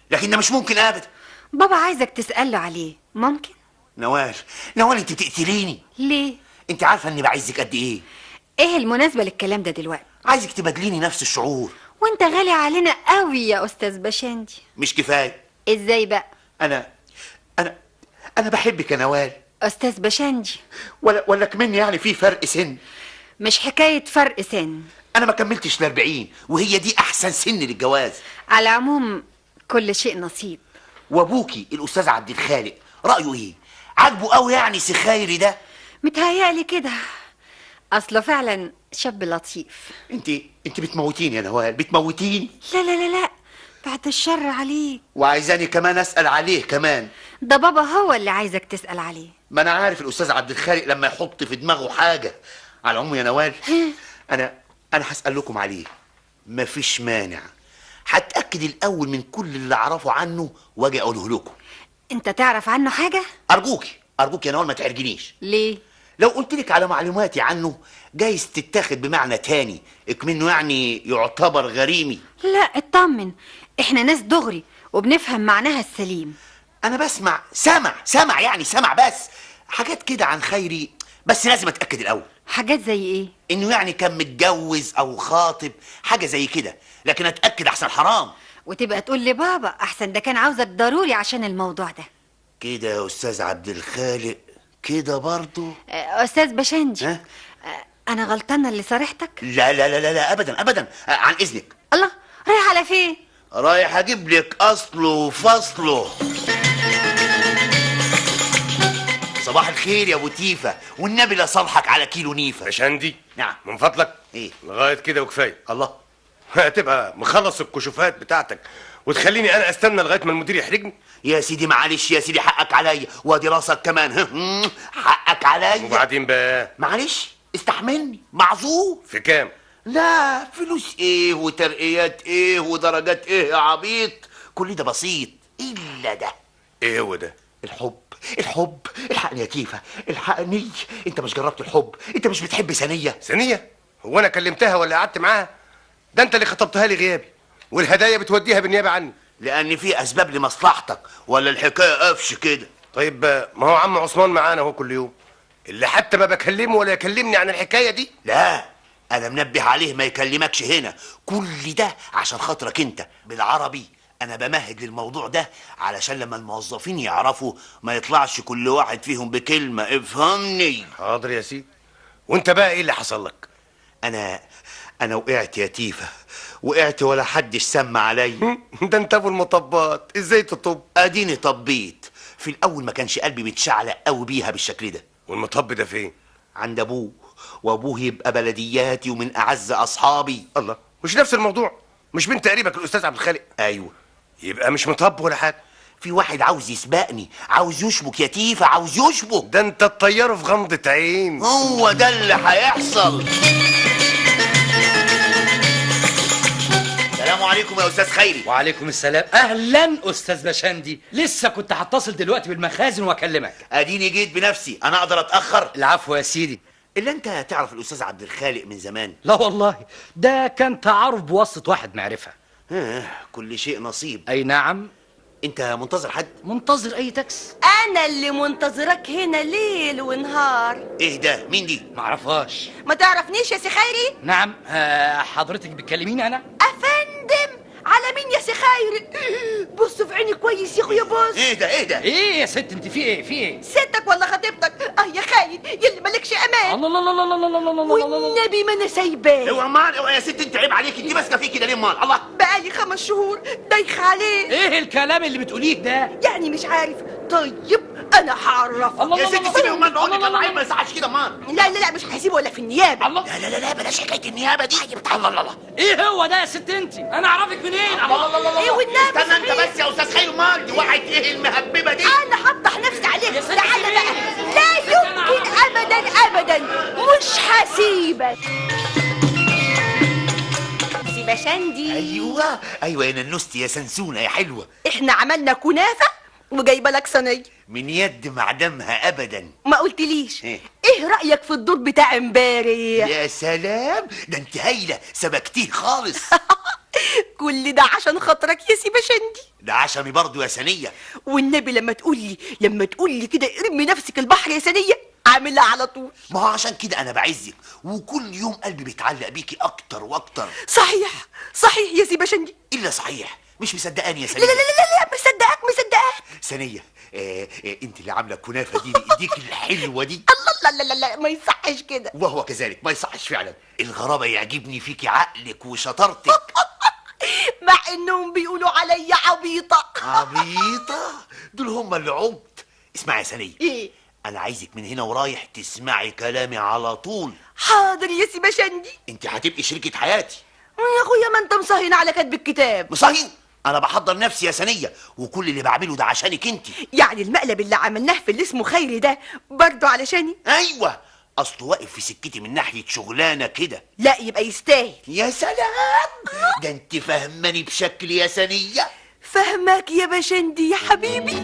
لكن ده مش ممكن ابدا بابا عايزك تسأله عليه ممكن نوال نوال انت تقتليني ليه انت عارفه اني بعزك قد ايه ايه المناسبة للكلام ده دلوقتي عايزك تبادليني نفس الشعور وانت غالي علينا قوي يا استاذ بشندي مش كفايه ازاي بقى انا انا انا بحبك يا نوال استاذ بشندي ولا ولا كمان يعني في فرق سن مش حكاية فرق سن انا ما كملتش ال 40 وهي دي احسن سن للجواز على العموم كل شيء نصيب وابوكي الاستاذ عبد الخالق رايه ايه عاجبه قوي يعني سخايري ده متهيألي كده اصله فعلا شاب لطيف انت انت بتموتيني يا نوال بتموتيني لا لا لا لا بعد الشر عليك وعايزاني كمان اسال عليه كمان ده بابا هو اللي عايزك تسأل عليه ما انا عارف الاستاذ عبد الخالق لما يحط في دماغه حاجه على العموم يا نوال انا انا هسال لكم عليه مفيش مانع هتاكد الاول من كل اللي اعرفه عنه واجي اقوله لكم انت تعرف عنه حاجة ارجوكي ارجوك يا نوال ما تعرجنيش ليه لو قلت لك على معلوماتي عنه جايز تتاخد بمعنى تاني اكمنه يعني يعتبر غريمي لا اطمن احنا ناس دغري وبنفهم معناها السليم انا بسمع سمع سمع يعني سمع بس حاجات كده عن خيري بس لازم اتاكد الاول حاجات زي ايه انه يعني كان متجوز او خاطب حاجه زي كده لكن اتاكد احسن حرام وتبقى تقول لبابا احسن ده كان عاوزك ضروري عشان الموضوع ده كده يا استاذ عبد الخالق كده برضو آه، استاذ بشنجي ها؟ آه، انا غلطانه اللي صارحتك لا لا لا لا, لا ابدا ابدا آه، عن اذنك الله رايح على فين رايح اجيب لك اصله وفصله صباح الخير يا ابو تيفا والنبي لا صالحك على كيلو نيفه بشندي نعم من فضلك ايه لغايه كده وكفايه الله هتبقى مخلص الكشوفات بتاعتك وتخليني انا استنى لغايه ما المدير يحرجني يا سيدي معلش يا سيدي حقك عليا وادي راسك كمان ها؟ حقك عليا وبعدين بقى معلش استحملني معذور في كام لا فلوس ايه وترقيات ايه ودرجات ايه يا عبيط كل ده بسيط الا ده ايه هو ده الحب الحب الحقني يا تيفا الحقني انت مش جربت الحب انت مش بتحب ثانيه ثانيه هو انا كلمتها ولا قعدت معاها ده انت اللي خطبتها لي غيابي والهدايا بتوديها بالنيابه عني لان في اسباب لمصلحتك ولا الحكايه قفش كده طيب آه، ما هو عم عثمان معانا اهو كل يوم اللي حتى ما بكلمه ولا يكلمني عن الحكايه دي لا انا منبه عليه ما يكلمكش هنا كل ده عشان خاطرك انت بالعربي انا بمهد للموضوع ده علشان لما الموظفين يعرفوا ما يطلعش كل واحد فيهم بكلمه افهمني حاضر يا سيدي وانت بقى ايه اللي حصل لك انا انا وقعت يا تيفا وقعت ولا حدش سمع عليا ده انت ابو المطبات ازاي تطب اديني طبيت في الاول ما كانش قلبي بيتشعلق قوي بيها بالشكل ده والمطب ده فين عند ابوه وابوه يبقى بلدياتي ومن اعز اصحابي الله مش نفس الموضوع مش بنت قريبك الاستاذ عبد الخالق ايوه يبقى مش مطب ولا حاجه في واحد عاوز يسبقني عاوز يشبك يا تيفا عاوز يشبك ده انت تطيره في غمضة عين هو ده اللي هيحصل السلام عليكم يا استاذ خيري وعليكم السلام اهلا استاذ بشندي لسه كنت هتصل دلوقتي بالمخازن واكلمك اديني جيت بنفسي انا اقدر اتاخر العفو يا سيدي الا انت تعرف الاستاذ عبد الخالق من زمان لا والله ده كان تعارف بواسطة واحد معرفة آه، كل شيء نصيب اي نعم انت منتظر حد منتظر اي تاكس انا اللي منتظرك هنا ليل ونهار ايه ده مين دي معرفهاش ما تعرفنيش يا سي خيري نعم آه حضرتك بتكلميني انا افندم على مين يا سي خيري بص في عيني كويس يا اخويا بص ايه ده ايه ده ايه يا ست انت في ايه في ايه ستك ولا خطيبتك اه يا خاين يلي مالكش امان الله الله الله الله الله الله الله الله الله والنبي ما انا سايباه اوعى مان اوعى يا ست انت عيب عليك انت ماسكه فيه كده ليه مان الله بقالي خمس شهور دايخه عليه ايه الكلام اللي بتقوليه ده يعني مش عارف طيب انا هعرفك الله يا الله ست الله سيبي الله مان بقول لك الله الله الله عيب ما يصحش كده مان لا لا لا مش هسيبه ولا في النيابه الله لا لا لا لا بلاش حكايه النيابه دي الله الله الله ايه هو ده يا ست انت انا اعرفك منين الله الله الله ايه والنبي استنى انت صحيح. بس يا استاذ خير مان دي وقعت ايه المهببه دي انا هفضح نفسي عليك يا ست تعالى سيبيني. بقى لا يمكن ابدا ابدا مش هسيبك سي بشندي ايوه ايوه يا ننوستي يا سنسونه يا حلوه احنا عملنا كنافه وجايبه لك صينيه من يد معدمها ابدا ما قلتليش إيه؟ ايه رايك في الدور بتاع امبارح يا سلام ده انت هايله سبكتيه خالص كل ده عشان خاطرك يا سي بشندي ده عشمي برضو يا سنيه والنبي لما تقول لي لما تقول لي كده ارمي نفسك البحر يا سنيه اعملها على طول ما هو عشان كده انا بعزك وكل يوم قلبي بيتعلق بيكي اكتر واكتر صحيح صحيح يا سي بشندي الا صحيح مش مصدقاني يا لا سنيه لا لا لا لا مصدقك مصدقك سنيه آه آه انت اللي عامله الكنافه دي بايديك الحلوه دي الله لا لا لا لا ما يصحش كده وهو كذلك ما يصحش فعلا الغرابه يعجبني فيكي عقلك وشطارتك مع انهم بيقولوا عليا عبيطه عبيطه دول هم اللي عبط اسمعي يا سنيه ايه انا عايزك من هنا ورايح تسمعي كلامي على طول حاضر يا سي بشندي انت هتبقي شريكه حياتي يا اخويا ما انت مصهين على كتب الكتاب مصحين انا بحضر نفسي يا سنيه وكل اللي بعمله ده عشانك انت يعني المقلب اللي عملناه في اللي اسمه خيري ده برضه علشاني ايوه اصله واقف في سكتي من ناحيه شغلانه كده لا يبقى يستاهل يا سلام ده انت فهماني بشكل يا سنيه فهمك يا بشندي يا حبيبي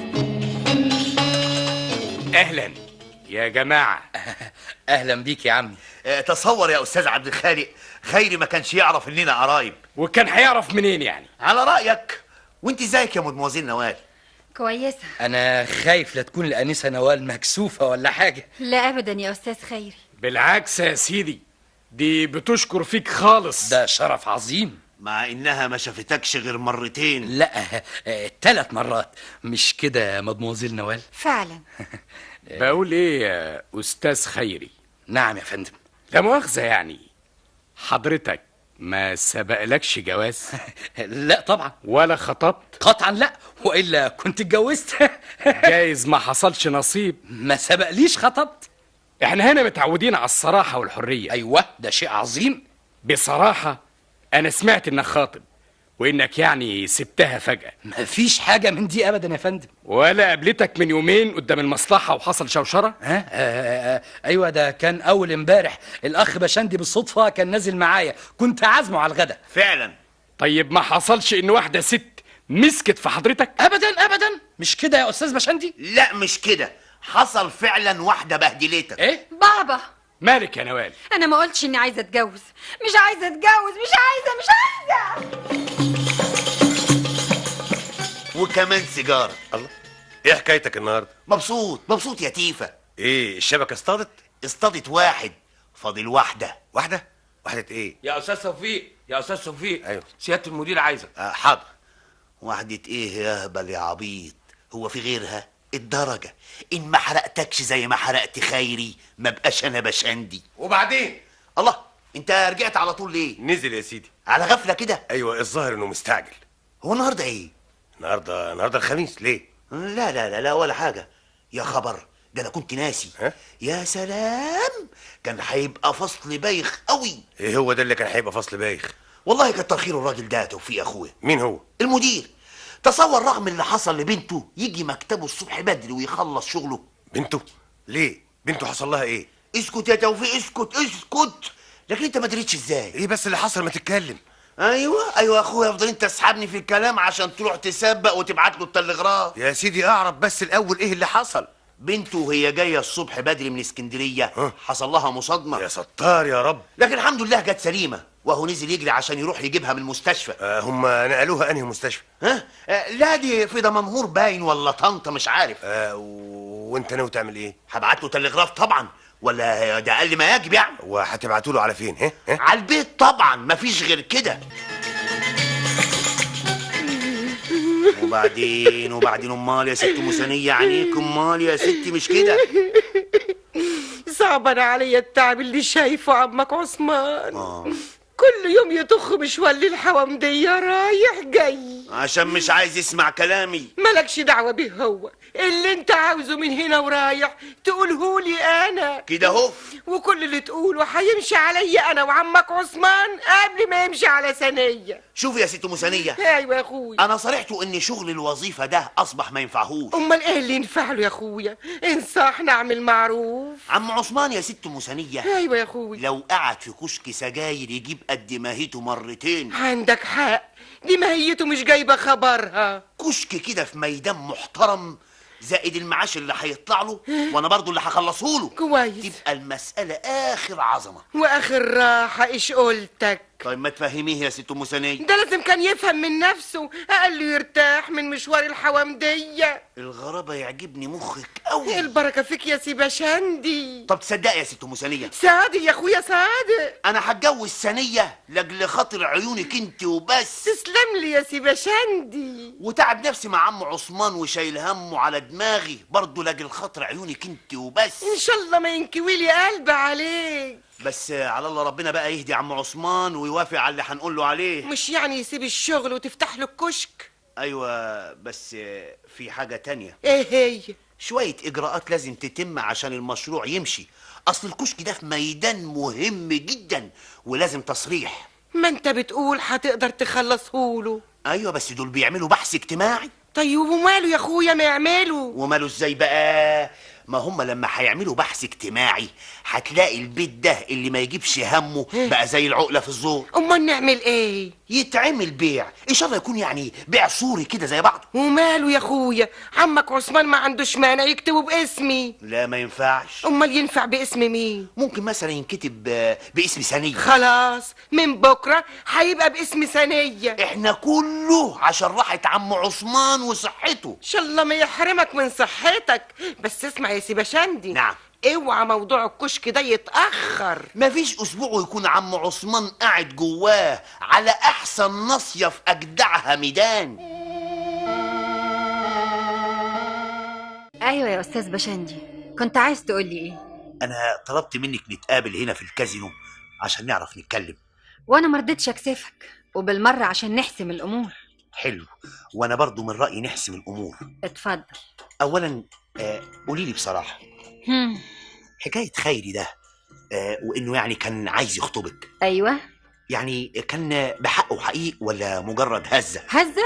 اهلا يا جماعه اهلا بيك يا عمي آه، تصور يا استاذ عبد الخالق خيري ما كانش يعرف اننا قرايب وكان هيعرف منين يعني على رايك وانت ازيك يا مدموزيل نوال كويسة انا خايف لا تكون الانسه نوال مكسوفه ولا حاجه لا أبدا يا أستاذ خيري بالعكس يا سيدي دي بتشكر فيك خالص ده شرف عظيم مع انها ما شافتكش غير مرتين لا ثلاث مرات مش كده يا مدموزيل نوال فعلا بقول ايه يا استاذ خيري نعم يا فندم لا مؤاخذه يعني حضرتك ما سبقلكش جواز لا طبعا ولا خطبت قطعا لا والا كنت اتجوزت جايز ما حصلش نصيب ما سبقليش خطبت احنا هنا متعودين على الصراحه والحريه ايوه ده شيء عظيم بصراحه انا سمعت انك خاطب وانك يعني سبتها فجاه مفيش حاجه من دي ابدا يا فندم ولا قابلتك من يومين قدام المصلحه وحصل شوشره ها آه آه آه ايوه ده كان اول امبارح الاخ بشندي بالصدفه كان نازل معايا كنت عازمه على الغدا فعلا طيب ما حصلش ان واحده ست مسكت في حضرتك ابدا ابدا مش كده يا استاذ بشندي لا مش كده حصل فعلا واحده بهدلتك ايه بابا مالك يا نوال أنا ما قلتش إني عايزة أتجوز مش عايزة أتجوز مش عايزة مش عايزة وكمان سيجاره الله ايه حكايتك النهارده مبسوط مبسوط يا تيفا ايه الشبكه اصطادت اصطادت واحد فاضل واحده واحده واحده ايه يا استاذ توفيق يا استاذ توفيق أيوه. سياده المدير عايزك آه حاضر واحدة ايه يا هبل يا عبيط هو في غيرها الدرجة ان ما حرقتكش زي ما حرقت خيري ما بقاش انا بشندي وبعدين الله انت رجعت على طول ليه نزل يا سيدي على غفلة كده ايوه الظاهر انه مستعجل هو النهاردة ايه النهارده النهارده الخميس ليه لا لا لا لا ولا حاجة يا خبر ده انا كنت ناسي ها؟ يا سلام كان هيبقى فصل بايخ قوي ايه هو ده اللي كان هيبقى فصل بايخ والله كتر خير الراجل ده توفيق اخويا مين هو المدير تصور رغم اللي حصل لبنته يجي مكتبه الصبح بدري ويخلص شغله بنته ليه بنته حصل لها ايه اسكت يا توفيق اسكت اسكت لكن انت ما دريتش ازاي ايه بس اللي حصل ما تتكلم ايوه ايوه يا اخويا افضل انت تسحبني في الكلام عشان تروح تسبق وتبعت له التلغراف يا سيدي اعرف بس الاول ايه اللي حصل بنته وهي جايه الصبح بدري من اسكندريه ها؟ حصل لها مصادمه يا ستار يا رب لكن الحمد لله جت سليمه وهو نزل يجري عشان يروح يجيبها من المستشفى آه هم نقلوها انهي مستشفى ها آه، لا دي في دمنهور باين ولا طنطا مش عارف آه و- وانت ناوي تعمل ايه هبعت له تلغراف طبعا ولا ده اقل ما يجب يعني وهتبعتوا له على فين ها ها على البيت طبعا مفيش غير كده وبعدين وبعدين امال يا ست مسانية عينيك امال يا ستي مش كده صعبان عليا التعب اللي شايفه عمك عثمان آه. كل يوم يطخ مشوال الحوامدية رايح جاي عشان مش عايز يسمع كلامي مالكش دعوة بيه هو اللي انت عاوزه من هنا ورايح تقولهولي انا كده اهو وكل اللي تقوله هيمشي عليا انا وعمك عثمان قبل ما يمشي على ثانية شوف يا ست مسانية ايوه يا اخويا انا صرحته ان شغل الوظيفة ده اصبح ما ينفعهوش امال ايه اللي ينفع له يا اخويا انصح نعمل معروف عم عثمان يا ست مسانية ايوه يا اخويا لو قعد في كشك سجاير يجيب قد ماهيته مرتين عندك حق دي ماهيته مش جايبه خبرها كشك كده في ميدان محترم زائد المعاش اللي هيطلع له وانا برضو اللي هخلصه له كويس تبقى المسألة آخر عظمة واخر راحه ايش قلتك طيب ما تفهميه يا ست ام ثانيه ده لازم كان يفهم من نفسه قال له يرتاح من مشوار الحوامدية الغرابه يعجبني مخك قوي البركة فيك يا سي بشندي طب تصدقي يا ست ام ثانيه صادق يا اخويا صادق انا هتجوز ثانيه لاجل خاطر عيونك انت وبس تسلم لي يا سي بشندي وتعب نفسي مع عم عثمان وشايل همه على دماغي برضه لاجل خاطر عيونك انت وبس ان شاء الله ما ينكوي لي قلب عليك بس على الله ربنا بقى يهدي عم عثمان ويوافق على اللي هنقول له عليه مش يعني يسيب الشغل وتفتح له الكشك ايوه بس في حاجه تانية ايه هي شويه اجراءات لازم تتم عشان المشروع يمشي اصل الكشك ده في ميدان مهم جدا ولازم تصريح ما انت بتقول هتقدر تخلصهوله ايوه بس دول بيعملوا بحث اجتماعي طيب وماله يا اخويا ما يعملوا وماله ازاي بقى ما هم لما هيعملوا بحث اجتماعي هتلاقي البيت ده اللي ما يجيبش همه بقى زي العقله في الزور امال نعمل ايه يتعمل بيع ان شاء الله يكون يعني بيع صوري كده زي بعض وماله يا اخويا عمك عثمان ما عندوش مانع يكتبه باسمي لا ما ينفعش امال ينفع باسم مين ممكن مثلا ينكتب آه، باسم ثانيه خلاص من بكره هيبقى باسم ثانيه احنا كله عشان راحة عم عثمان وصحته ان شاء الله ما يحرمك من صحتك بس اسمع يا سي بشندي نعم اوعى موضوع الكشك ده يتاخر مفيش اسبوع ويكون عم عثمان قاعد جواه على احسن ناصيه في اجدعها ميدان ايوه يا استاذ بشندي كنت عايز تقول لي ايه انا طلبت منك نتقابل هنا في الكازينو عشان نعرف نتكلم وانا مرضتش اكسفك وبالمره عشان نحسم الامور حلو وانا برضو من رايي نحسم الامور اتفضل اولا آه قولي لي بصراحه هم. حكايه خيري ده آه وانه يعني كان عايز يخطبك ايوه يعني كان بحقه حقيقي ولا مجرد هزه هزه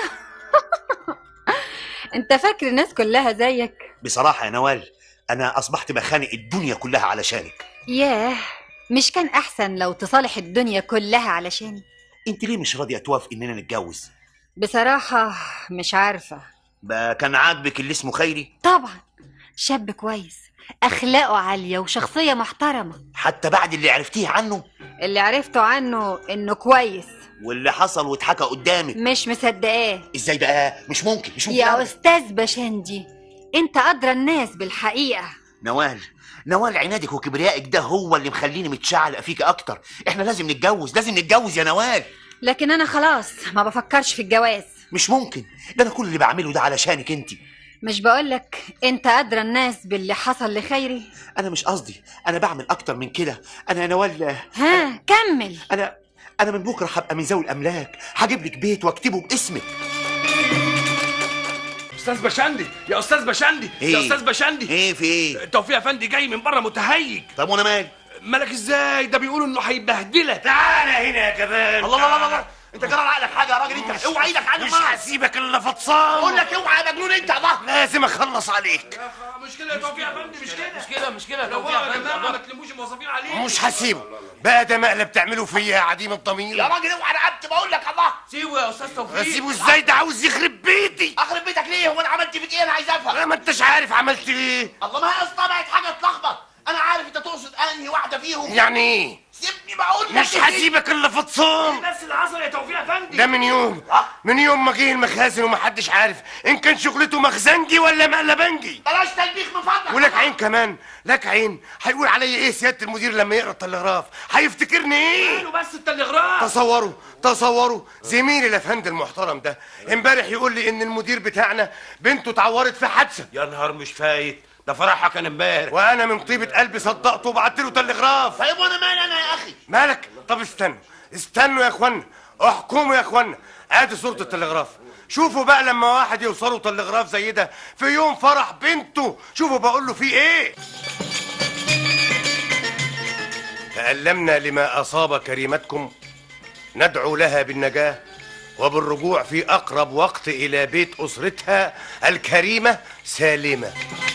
انت فاكر الناس كلها زيك بصراحه يا نوال انا اصبحت بخانق الدنيا كلها علشانك ياه مش كان احسن لو تصالح الدنيا كلها علشاني انت ليه مش راضيه توافق اننا نتجوز بصراحه مش عارفه بقى كان عاجبك اللي اسمه خيري طبعا شاب كويس اخلاقه عاليه وشخصيه محترمه حتى بعد اللي عرفتيه عنه اللي عرفته عنه انه كويس واللي حصل واتحكى قدامك مش مصدقاه ازاي بقى مش ممكن مش ممكن يا أبداً. استاذ بشندي انت ادرى الناس بالحقيقه نوال نوال عنادك وكبريائك ده هو اللي مخليني متشعلق فيك اكتر احنا لازم نتجوز لازم نتجوز يا نوال لكن انا خلاص ما بفكرش في الجواز مش ممكن ده انا كل اللي بعمله ده علشانك انت مش بقولك انت ادرى الناس باللي حصل لخيري انا مش قصدي انا بعمل اكتر من كده انا يا نوال ها كمل انا انا من بكره هبقى من ذوي الاملاك هجيب لك بيت واكتبه باسمك استاذ بشندي يا استاذ بشندي يا إيه؟ استاذ بشندي ايه في ايه توفيق افندي جاي من بره متهيج طب وانا مالي مالك ازاي ده بيقولوا انه هيبهدلك تعالى هنا يا كمان الله الله الله الله انت جرى عقلك حاجه يا راجل انت اوعى ايدك عنه مش معاك. هسيبك الا فطسان بقول لك اوعى يا مجنون انت الله لازم اخلص عليك مش كده يا توفيق افندي مش كده مش كده مش كده لو توفيق يا أفندي. جماعه ما تلموش الموظفين عليه مش هسيبه بقى ده مقلب تعمله فيا يا عديم الضمير يا راجل اوعى رقبتي بقول لك الله سيبه يا استاذ توفيق اسيبه ازاي ده عاوز يخرب بيتي اخرب بيتك ليه هو انا عملت فيك ايه انا عايز افهم لا ما انتش عارف عملت ايه الله ما هي اصطبعت حاجه تلخبط انا عارف انت تقصد انهي واحده فيهم يعني ايه سيبني بقول لك مش هسيبك الا فطسان بس اللي حصل يا توفيق افندي ده من يوم من يوم ما جه المخازن ومحدش عارف ان كان شغلته مخزنجي ولا مقلبنجي بلاش تلبيخ من فضلك ولك عين كمان لك عين هيقول عليا ايه سياده المدير لما يقرا التلغراف هيفتكرني ايه قالوا بس التلغراف تصوروا تصوروا زميلي الافندي المحترم ده امبارح يقول لي ان المدير بتاعنا بنته اتعورت في حادثه يا نهار مش فايت ده فرحها كان امبارح وانا من طيبه قلبي صدقته وبعت له تلغراف طيب وانا مالي انا يا اخي مالك طب استنوا استنوا يا اخوانا احكموا يا اخوانا ادي صوره التلغراف شوفوا بقى لما واحد يوصلوا تلغراف زي ده في يوم فرح بنته شوفوا بقول له فيه ايه تألمنا لما أصاب كريمتكم ندعو لها بالنجاة وبالرجوع في أقرب وقت إلى بيت أسرتها الكريمة سالمة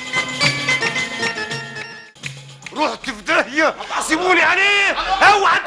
رحت في داهية سيبوني عليه اوعى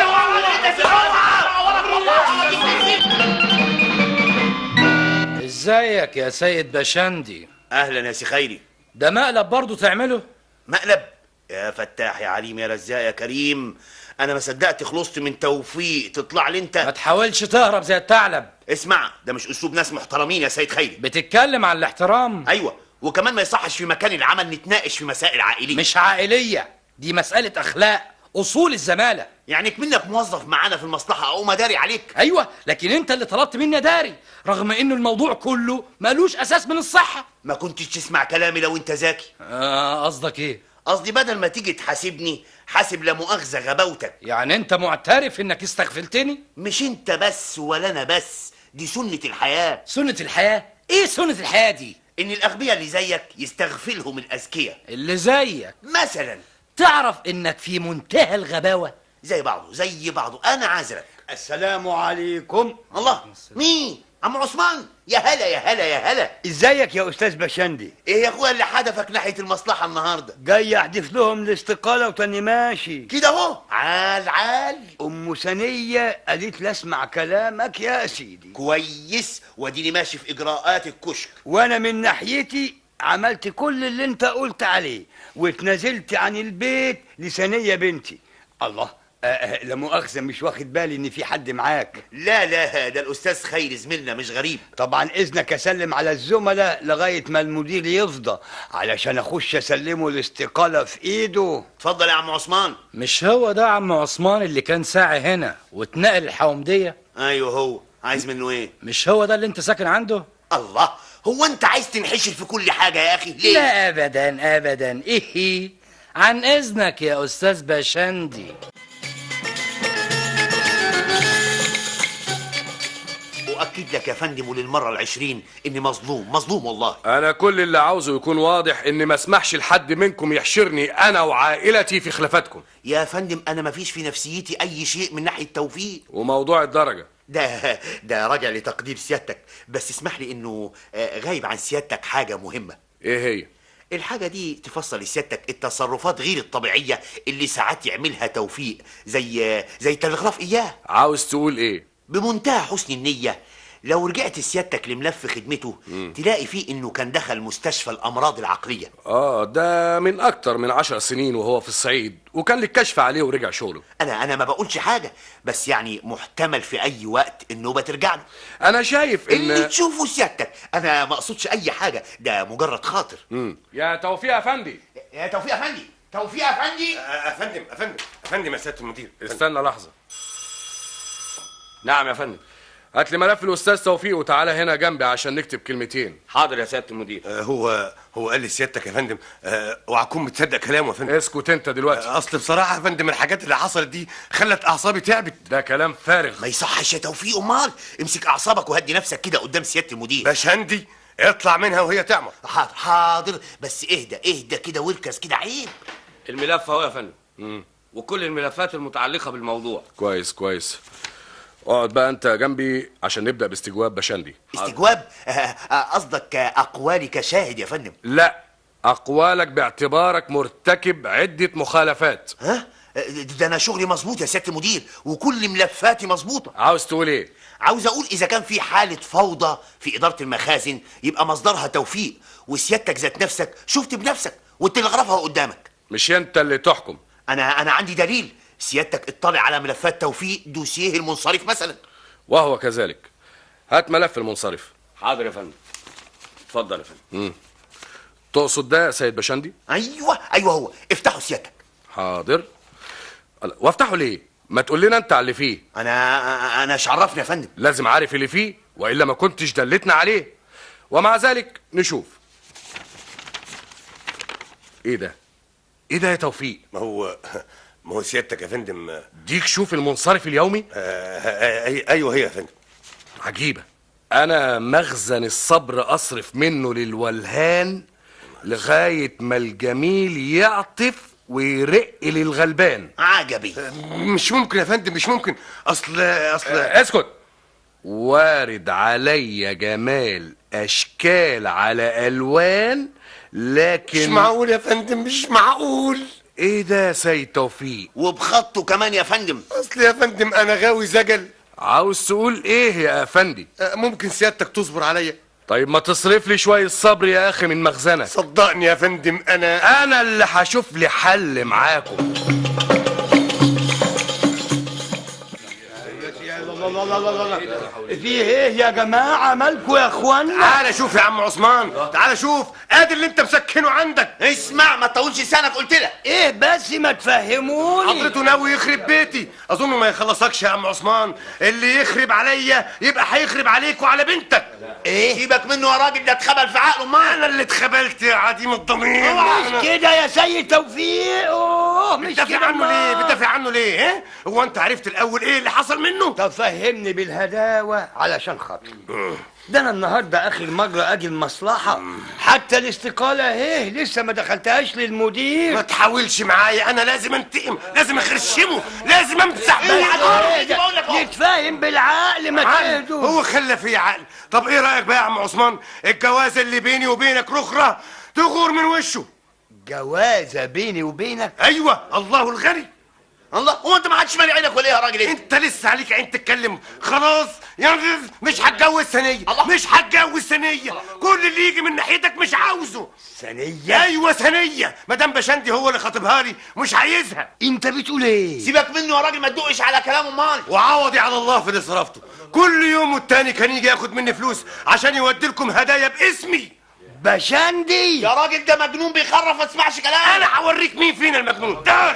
ازيك يا سيد بشندي اهلا يا سي خيري ده مقلب برضه تعمله مقلب يا فتاح يا عليم يا رزاق يا كريم انا ما صدقت خلصت من توفيق تطلع لي انت ما تحاولش تهرب زي الثعلب اسمع ده مش اسلوب ناس محترمين يا سيد خيري بتتكلم عن الاحترام ايوه وكمان ما يصحش في مكان العمل نتناقش في مسائل عائليه مش عائلية دي مسألة أخلاق أصول الزمالة يعني كمنك موظف معانا في المصلحه او مداري عليك أيوة لكن أنت اللي طلبت مني داري رغم إنه الموضوع كله ملوش أساس من الصحة ما كنتش تسمع كلامي لو انت ذكي آه، قصدك إيه؟ قصدي بدل ما تيجي تحاسبني حاسب لا مؤاخذه غباوتك يعني أنت معترف إنك استغفلتني؟ مش انت بس ولا انا بس دي سنه الحياه سنة الحياة؟ إيه سنة الحياة دي؟ ان الاغبياء اللي زيك يستغفلهم الاذكياء اللي زيك مثلا تعرف إنك في منتهى الغباوة زي بعضه زي بعضه انا عذرك السلام عليكم الله مين عم عثمان يا هلا يا هلا يا هلا ازيك يا استاذ بشندي ايه يا اخويا اللي حدفك ناحيه المصلحه النهارده جاي احدف لهم الاستقاله وتاني ماشي كده اهو عال عال ام سنيه قالت لي اسمع كلامك يا سيدي كويس واديني ماشي في اجراءات الكشك وانا من ناحيتي عملت كل اللي انت قلت عليه واتنازلت عن البيت لسنيه بنتي الله آه، آه، لا مؤاخذه مش واخد بالي ان في حد معاك لا لا ده الاستاذ خير زميلنا مش غريب طبعا اذنك اسلم على الزملاء لغايه ما المدير يفضى علشان اخش اسلمه الاستقاله في ايده اتفضل يا عم عثمان مش هو ده عم عثمان اللي كان ساعي هنا واتنقل الحومدية؟ ايوه هو عايز منه ايه مش هو ده اللي انت ساكن عنده؟ الله هو انت عايز تنحشر في كل حاجه يا اخي ليه لا ابدا ابدا ايه عن اذنك يا استاذ بشندي اؤكد لك يا فندم وللمره العشرين اني مظلوم مظلوم والله انا كل اللي عاوزه يكون واضح اني ما اسمحش لحد منكم يحشرني انا وعائلتي في خلافاتكم يا فندم انا ما فيش في نفسيتي اي شيء من ناحيه توفيق وموضوع الدرجه ده ده راجع لتقدير سيادتك بس اسمح لي انه آه، غايب عن سيادتك حاجه مهمه ايه هي الحاجة دي تفصل لسيادتك التصرفات غير الطبيعية اللي ساعات يعملها توفيق زي زي تلغراف إياه عاوز تقول ايه بمنتهى حسن النية لو رجعت سيادتك لملف خدمته تلاقي فيه انه كان دخل مستشفى الامراض العقليه اه ده من اكتر من عشر سنين وهو في الصعيد وكان لك كشف عليه ورجع شغله انا انا ما بقولش حاجه بس يعني محتمل في اي وقت النوبه ترجع له انا شايف ان اللي تشوفه سيادتك انا ما اقصدش اي حاجه ده مجرد خاطر مم. يا توفيق افندي يا توفيق افندي توفيق افندي افندم افندم افندم يا سياده المدير استنى لحظه نعم يا فندم هات لي ملف الاستاذ توفيق وتعالى هنا جنبي عشان نكتب كلمتين حاضر يا سياده المدير آه، هو هو قال لي سيادتك يا فندم آه، اوعى تكون متصدق كلامه يا فندم اسكت انت دلوقتي آه، اصل بصراحه يا فندم الحاجات اللي حصلت دي خلت اعصابي تعبت ده كلام فارغ ما يصحش يا توفيق امال امسك اعصابك وهدي نفسك كده قدام سياده المدير باشندي اطلع منها وهي تعمر حاضر حاضر بس اهدى اهدى كده واركز كده عيب الملف اهو يا فندم مم. وكل الملفات المتعلقه بالموضوع كويس كويس اقعد بقى انت جنبي عشان نبدا باستجواب باشندي استجواب آه، آه، قصدك آه، اقوالي كشاهد يا فندم لا اقوالك باعتبارك مرتكب عده مخالفات ها آه، ده انا شغلي مظبوط يا سياده المدير وكل ملفاتي مظبوطه عاوز تقول ايه عاوز اقول اذا كان في حاله فوضى في اداره المخازن يبقى مصدرها توفيق وسيادتك ذات نفسك شفت بنفسك والتلغرافها قدامك مش انت اللي تحكم انا انا عندي دليل سيادتك اطلع على ملفات توفيق دوسيه المنصرف مثلا وهو كذلك هات ملف المنصرف حاضر يا فندم اتفضل يا فندم مم. تقصد ده يا سيد باشندي ايوه ايوه هو افتحوا سيادتك حاضر الله، وافتحه ليه ما تقول لنا انت على اللي فيه انا انا مش عرفني يا فندم لازم عارف اللي فيه والا ما كنتش دلتنا عليه ومع ذلك نشوف ايه ده ايه ده يا توفيق ما هو ما هو سيادتك يا فندم آه، ديك شوف المنصرف اليومي آه، آه، ايوه هي يا فندم عجيبة أنا مخزن الصبر أصرف منه للولهان لغاية ما الجميل يعطف ويرق للغلبان عجبي مش ممكن يا فندم مش ممكن اصل اصل آه، اسكت وارد عليا جمال أشكال على ألوان لكن مش معقول يا فندم مش معقول إيه ده يا سيد توفيق وبخطه كمان يا فندم اصل يا فندم انا غاوي زجل عاوز تقول إيه يا أفندي آه، ممكن سيادتك تصبر عليا طيب ما تصرف لي شوية صبر يا أخي من مخزنك صدقني يا فندم انا أنا اللي هشوف لي حل معاكم الله الله الله الله في ايه يا جماعه مالكوا يا اخوانا تعالى شوف يا عم عثمان تعالى شوف ادي اللي انت مسكنه عندك اسمع ما تطولش لسانك قلت لك ايه بس ما تفهموني حضرته ناوي يخرب بيتي اظن ما يخلصكش يا عم عثمان اللي يخرب عليا يبقى هيخرب عليك وعلى بنتك ايه سيبك منه يا راجل ده اتخبل في عقله ما انا اللي اتخبلت يا عديم الضمير مش كده يا سيد توفيق اوه مش بتدافع كده عنه ليه ما. بتدافع عنه ليه ايه هو انت عرفت الاول ايه اللي حصل منه طب فهمني بالهداوه علشان خاطري ده انا النهارده اخر مره اجي المصلحه حتى الاستقاله اهي لسه ما دخلتهاش للمدير ما تحاولش معايا انا لازم انتقم لازم اخرشمه لازم امسح بس إيه ده؟ يتفاهم بالعقل ما عقل. تهدوا هو خلى فيه عقل طب ايه رايك بقى يا عم عثمان الجوازه اللي بيني وبينك رخره تغور من وشه جوازه بيني وبينك ايوه الله الغني الله هو انت ما عادش مالي عينك ولا ايه يا راجل انت انت لسه عليك عين تتكلم خلاص يا رز مش هتجوز ثانيه مش هتجوز ثانيه كل اللي يجي من ناحيتك مش عاوزه ثانيه ايوه ثانيه مدام بشندي هو اللي خاطبها لي مش عايزها انت بتقول ايه سيبك منه يا راجل ما تدقش على كلامه امال وعوضي على الله في اللي صرفته كل يوم والتاني كان يجي ياخد مني فلوس عشان يودي لكم هدايا باسمي بشندي يا راجل ده مجنون بيخرف ما تسمعش كلام انا هوريك مين فينا المجنون تعال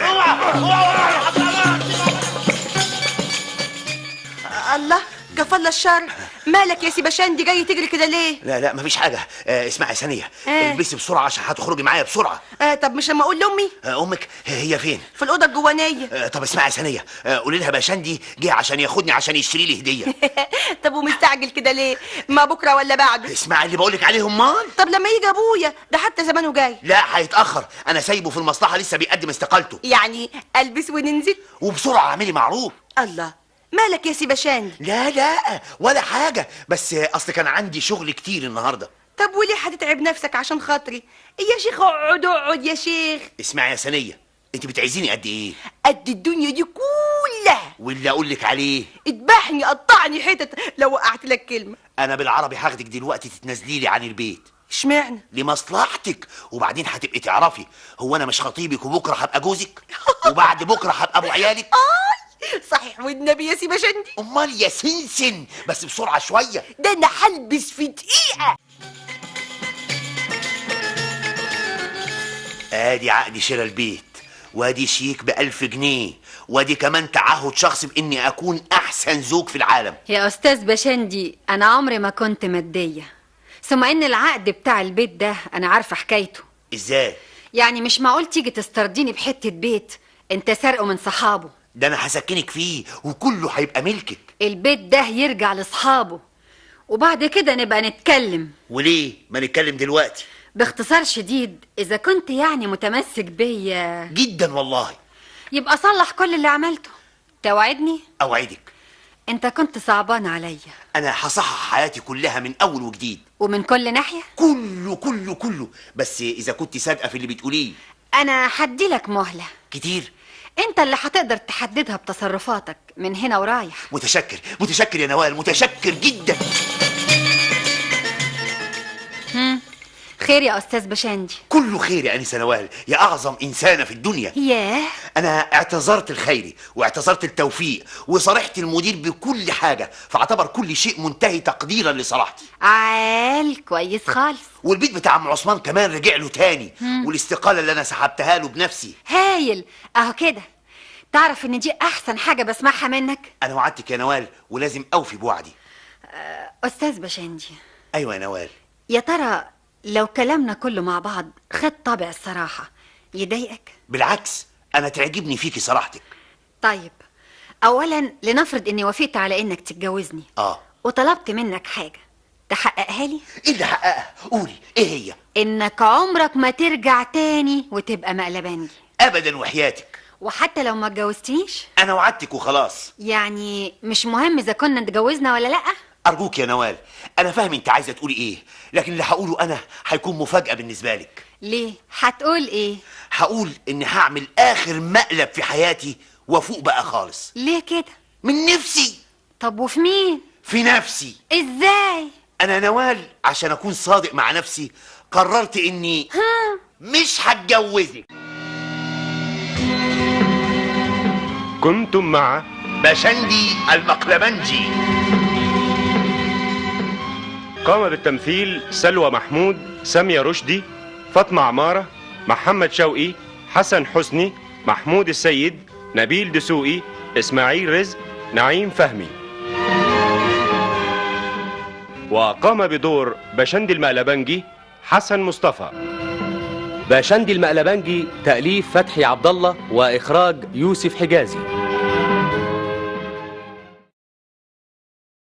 الله كفى الله الشر مالك يا سي بشندي جاي تجري كده ليه لا لا مفيش حاجه آه اسمعي يا ثانيه آه. البسي بسرعه عشان هتخرجي معايا بسرعه آه طب مش لما اقول لامي آه امك هي فين في الاوضه الجوانيه آه طب اسمعي يا ثانيه آه قولي لها باشندي جه عشان ياخدني عشان يشتري لي هديه طب ومستعجل كده ليه ما بكره ولا بعده اسمعي اللي بقولك عليه امال طب لما يجي ابويا ده حتى زمانه جاي لا هيتاخر انا سايبه في المصلحه لسه بيقدم استقالته يعني البس وننزل وبسرعه اعملي معروف الله مالك يا سي بشندي لا لا ولا حاجه بس آه، اصل كان عندي شغل كتير النهارده طب وليه هتتعب نفسك عشان خاطري يا شيخ اقعد اقعد يا شيخ اسمعي يا ثانيه انت بتعزيني قد ايه قد الدنيا دي كلها واللي اقول لك عليه اذبحني قطعني حتت لو وقعت لك كلمه انا بالعربي هاخدك دلوقتي تتنازلي لي عن البيت اشمعنى لمصلحتك وبعدين هتبقي تعرفي هو انا مش خطيبك وبكره هبقى جوزك وبعد بكره هبقى ابو عيالك آي صحيح والنبي يا سي بشندي امال يا سنسن بس بسرعه شويه ده انا هلبس في دقيقه ادي عقد شراء البيت وادي شيك بألف جنيه وادي كمان تعهد شخصي باني اكون احسن زوج في العالم يا أستاذ بشندي أنا عمري ما كنت مادية ثم إن العقد بتاع البيت ده أنا عارفة حكايته ازاي يعني مش معقول تيجي تسترضيني بحتة بيت أنت سارقه من صحابه ده انا هسكنك فيه وكله هيبقى ملكك البيت ده يرجع لأصحابه وبعد كده نبقى نتكلم وليه ما نتكلم دلوقتي باختصار شديد إذا كنت يعني متمسك بيا جدا والله يبقى صلح كل اللي عملته توعدني اوعدك أنت كنت صعبان عليا انا هصحح حياتي كلها من اول وجديد ومن كل ناحية كله كله كله بس اذا كنت صادقه في اللي بتقوليه أنا هدي لك مهلة كتير أنت اللي هتقدر تحددها بتصرفاتك من هنا ورايح متشكر متشكر يا نوال متشكر جدا هم. خير يا أستاذ بشندي كله خير يا انسه نوال يا اعظم انسانه في الدنيا ياه انا اعتذرت الخيري واعتذرت التوفيق وصرحت المدير بكل حاجه فاعتبر كل شيء منتهي تقديرا لصراحتي عال كويس خالص والبيت بتاع عم عثمان كمان رجع له تاني مم. والاستقاله اللي انا سحبتها له بنفسي هايل اهو كده تعرف ان دي احسن حاجة بسمعها منك انا وعدتك يا نوال ولازم اوفي بوعدي استاذ بشندي ايوه يا نوال يا ترى لو كلامنا كله مع بعض خد طابع الصراحة يضايقك بالعكس انا تعجبني فيكي صراحتك طيب اولا لنفرض اني وافقت على انك تتجوزني اه وطلبت منك حاجة تحققها لي ايه اللي حققها قولي ايه هي انك عمرك ما ترجع تاني وتبقى مقلبانجي ابدا وحياتك وحتى لو ما اتجوزتنيش انا وعدتك وخلاص يعني مش مهم اذا كنا اتجوزنا ولا لا ارجوك يا نوال انا فاهم انت عايزه تقولي ايه لكن اللي هقوله انا هيكون مفاجاه بالنسبه لك ليه هتقول ايه هقول اني هعمل اخر مقلب في حياتي وافوق بقى خالص ليه كده من نفسي طب وفي مين في نفسي ازاي انا نوال عشان اكون صادق مع نفسي قررت اني ها مش هتجوزك كنتم مع بشندي المقلبنجي قام بالتمثيل سلوى محمود سامية رشدي فاطمة عمارة محمد شوقي حسن حسني محمود السيد نبيل دسوقي إسماعيل رزق نعيم فهمي وقام بدور بشندي المقلبنجي حسن مصطفى باشندي المقلبنجي تأليف فتحي عبد الله وإخراج يوسف حجازي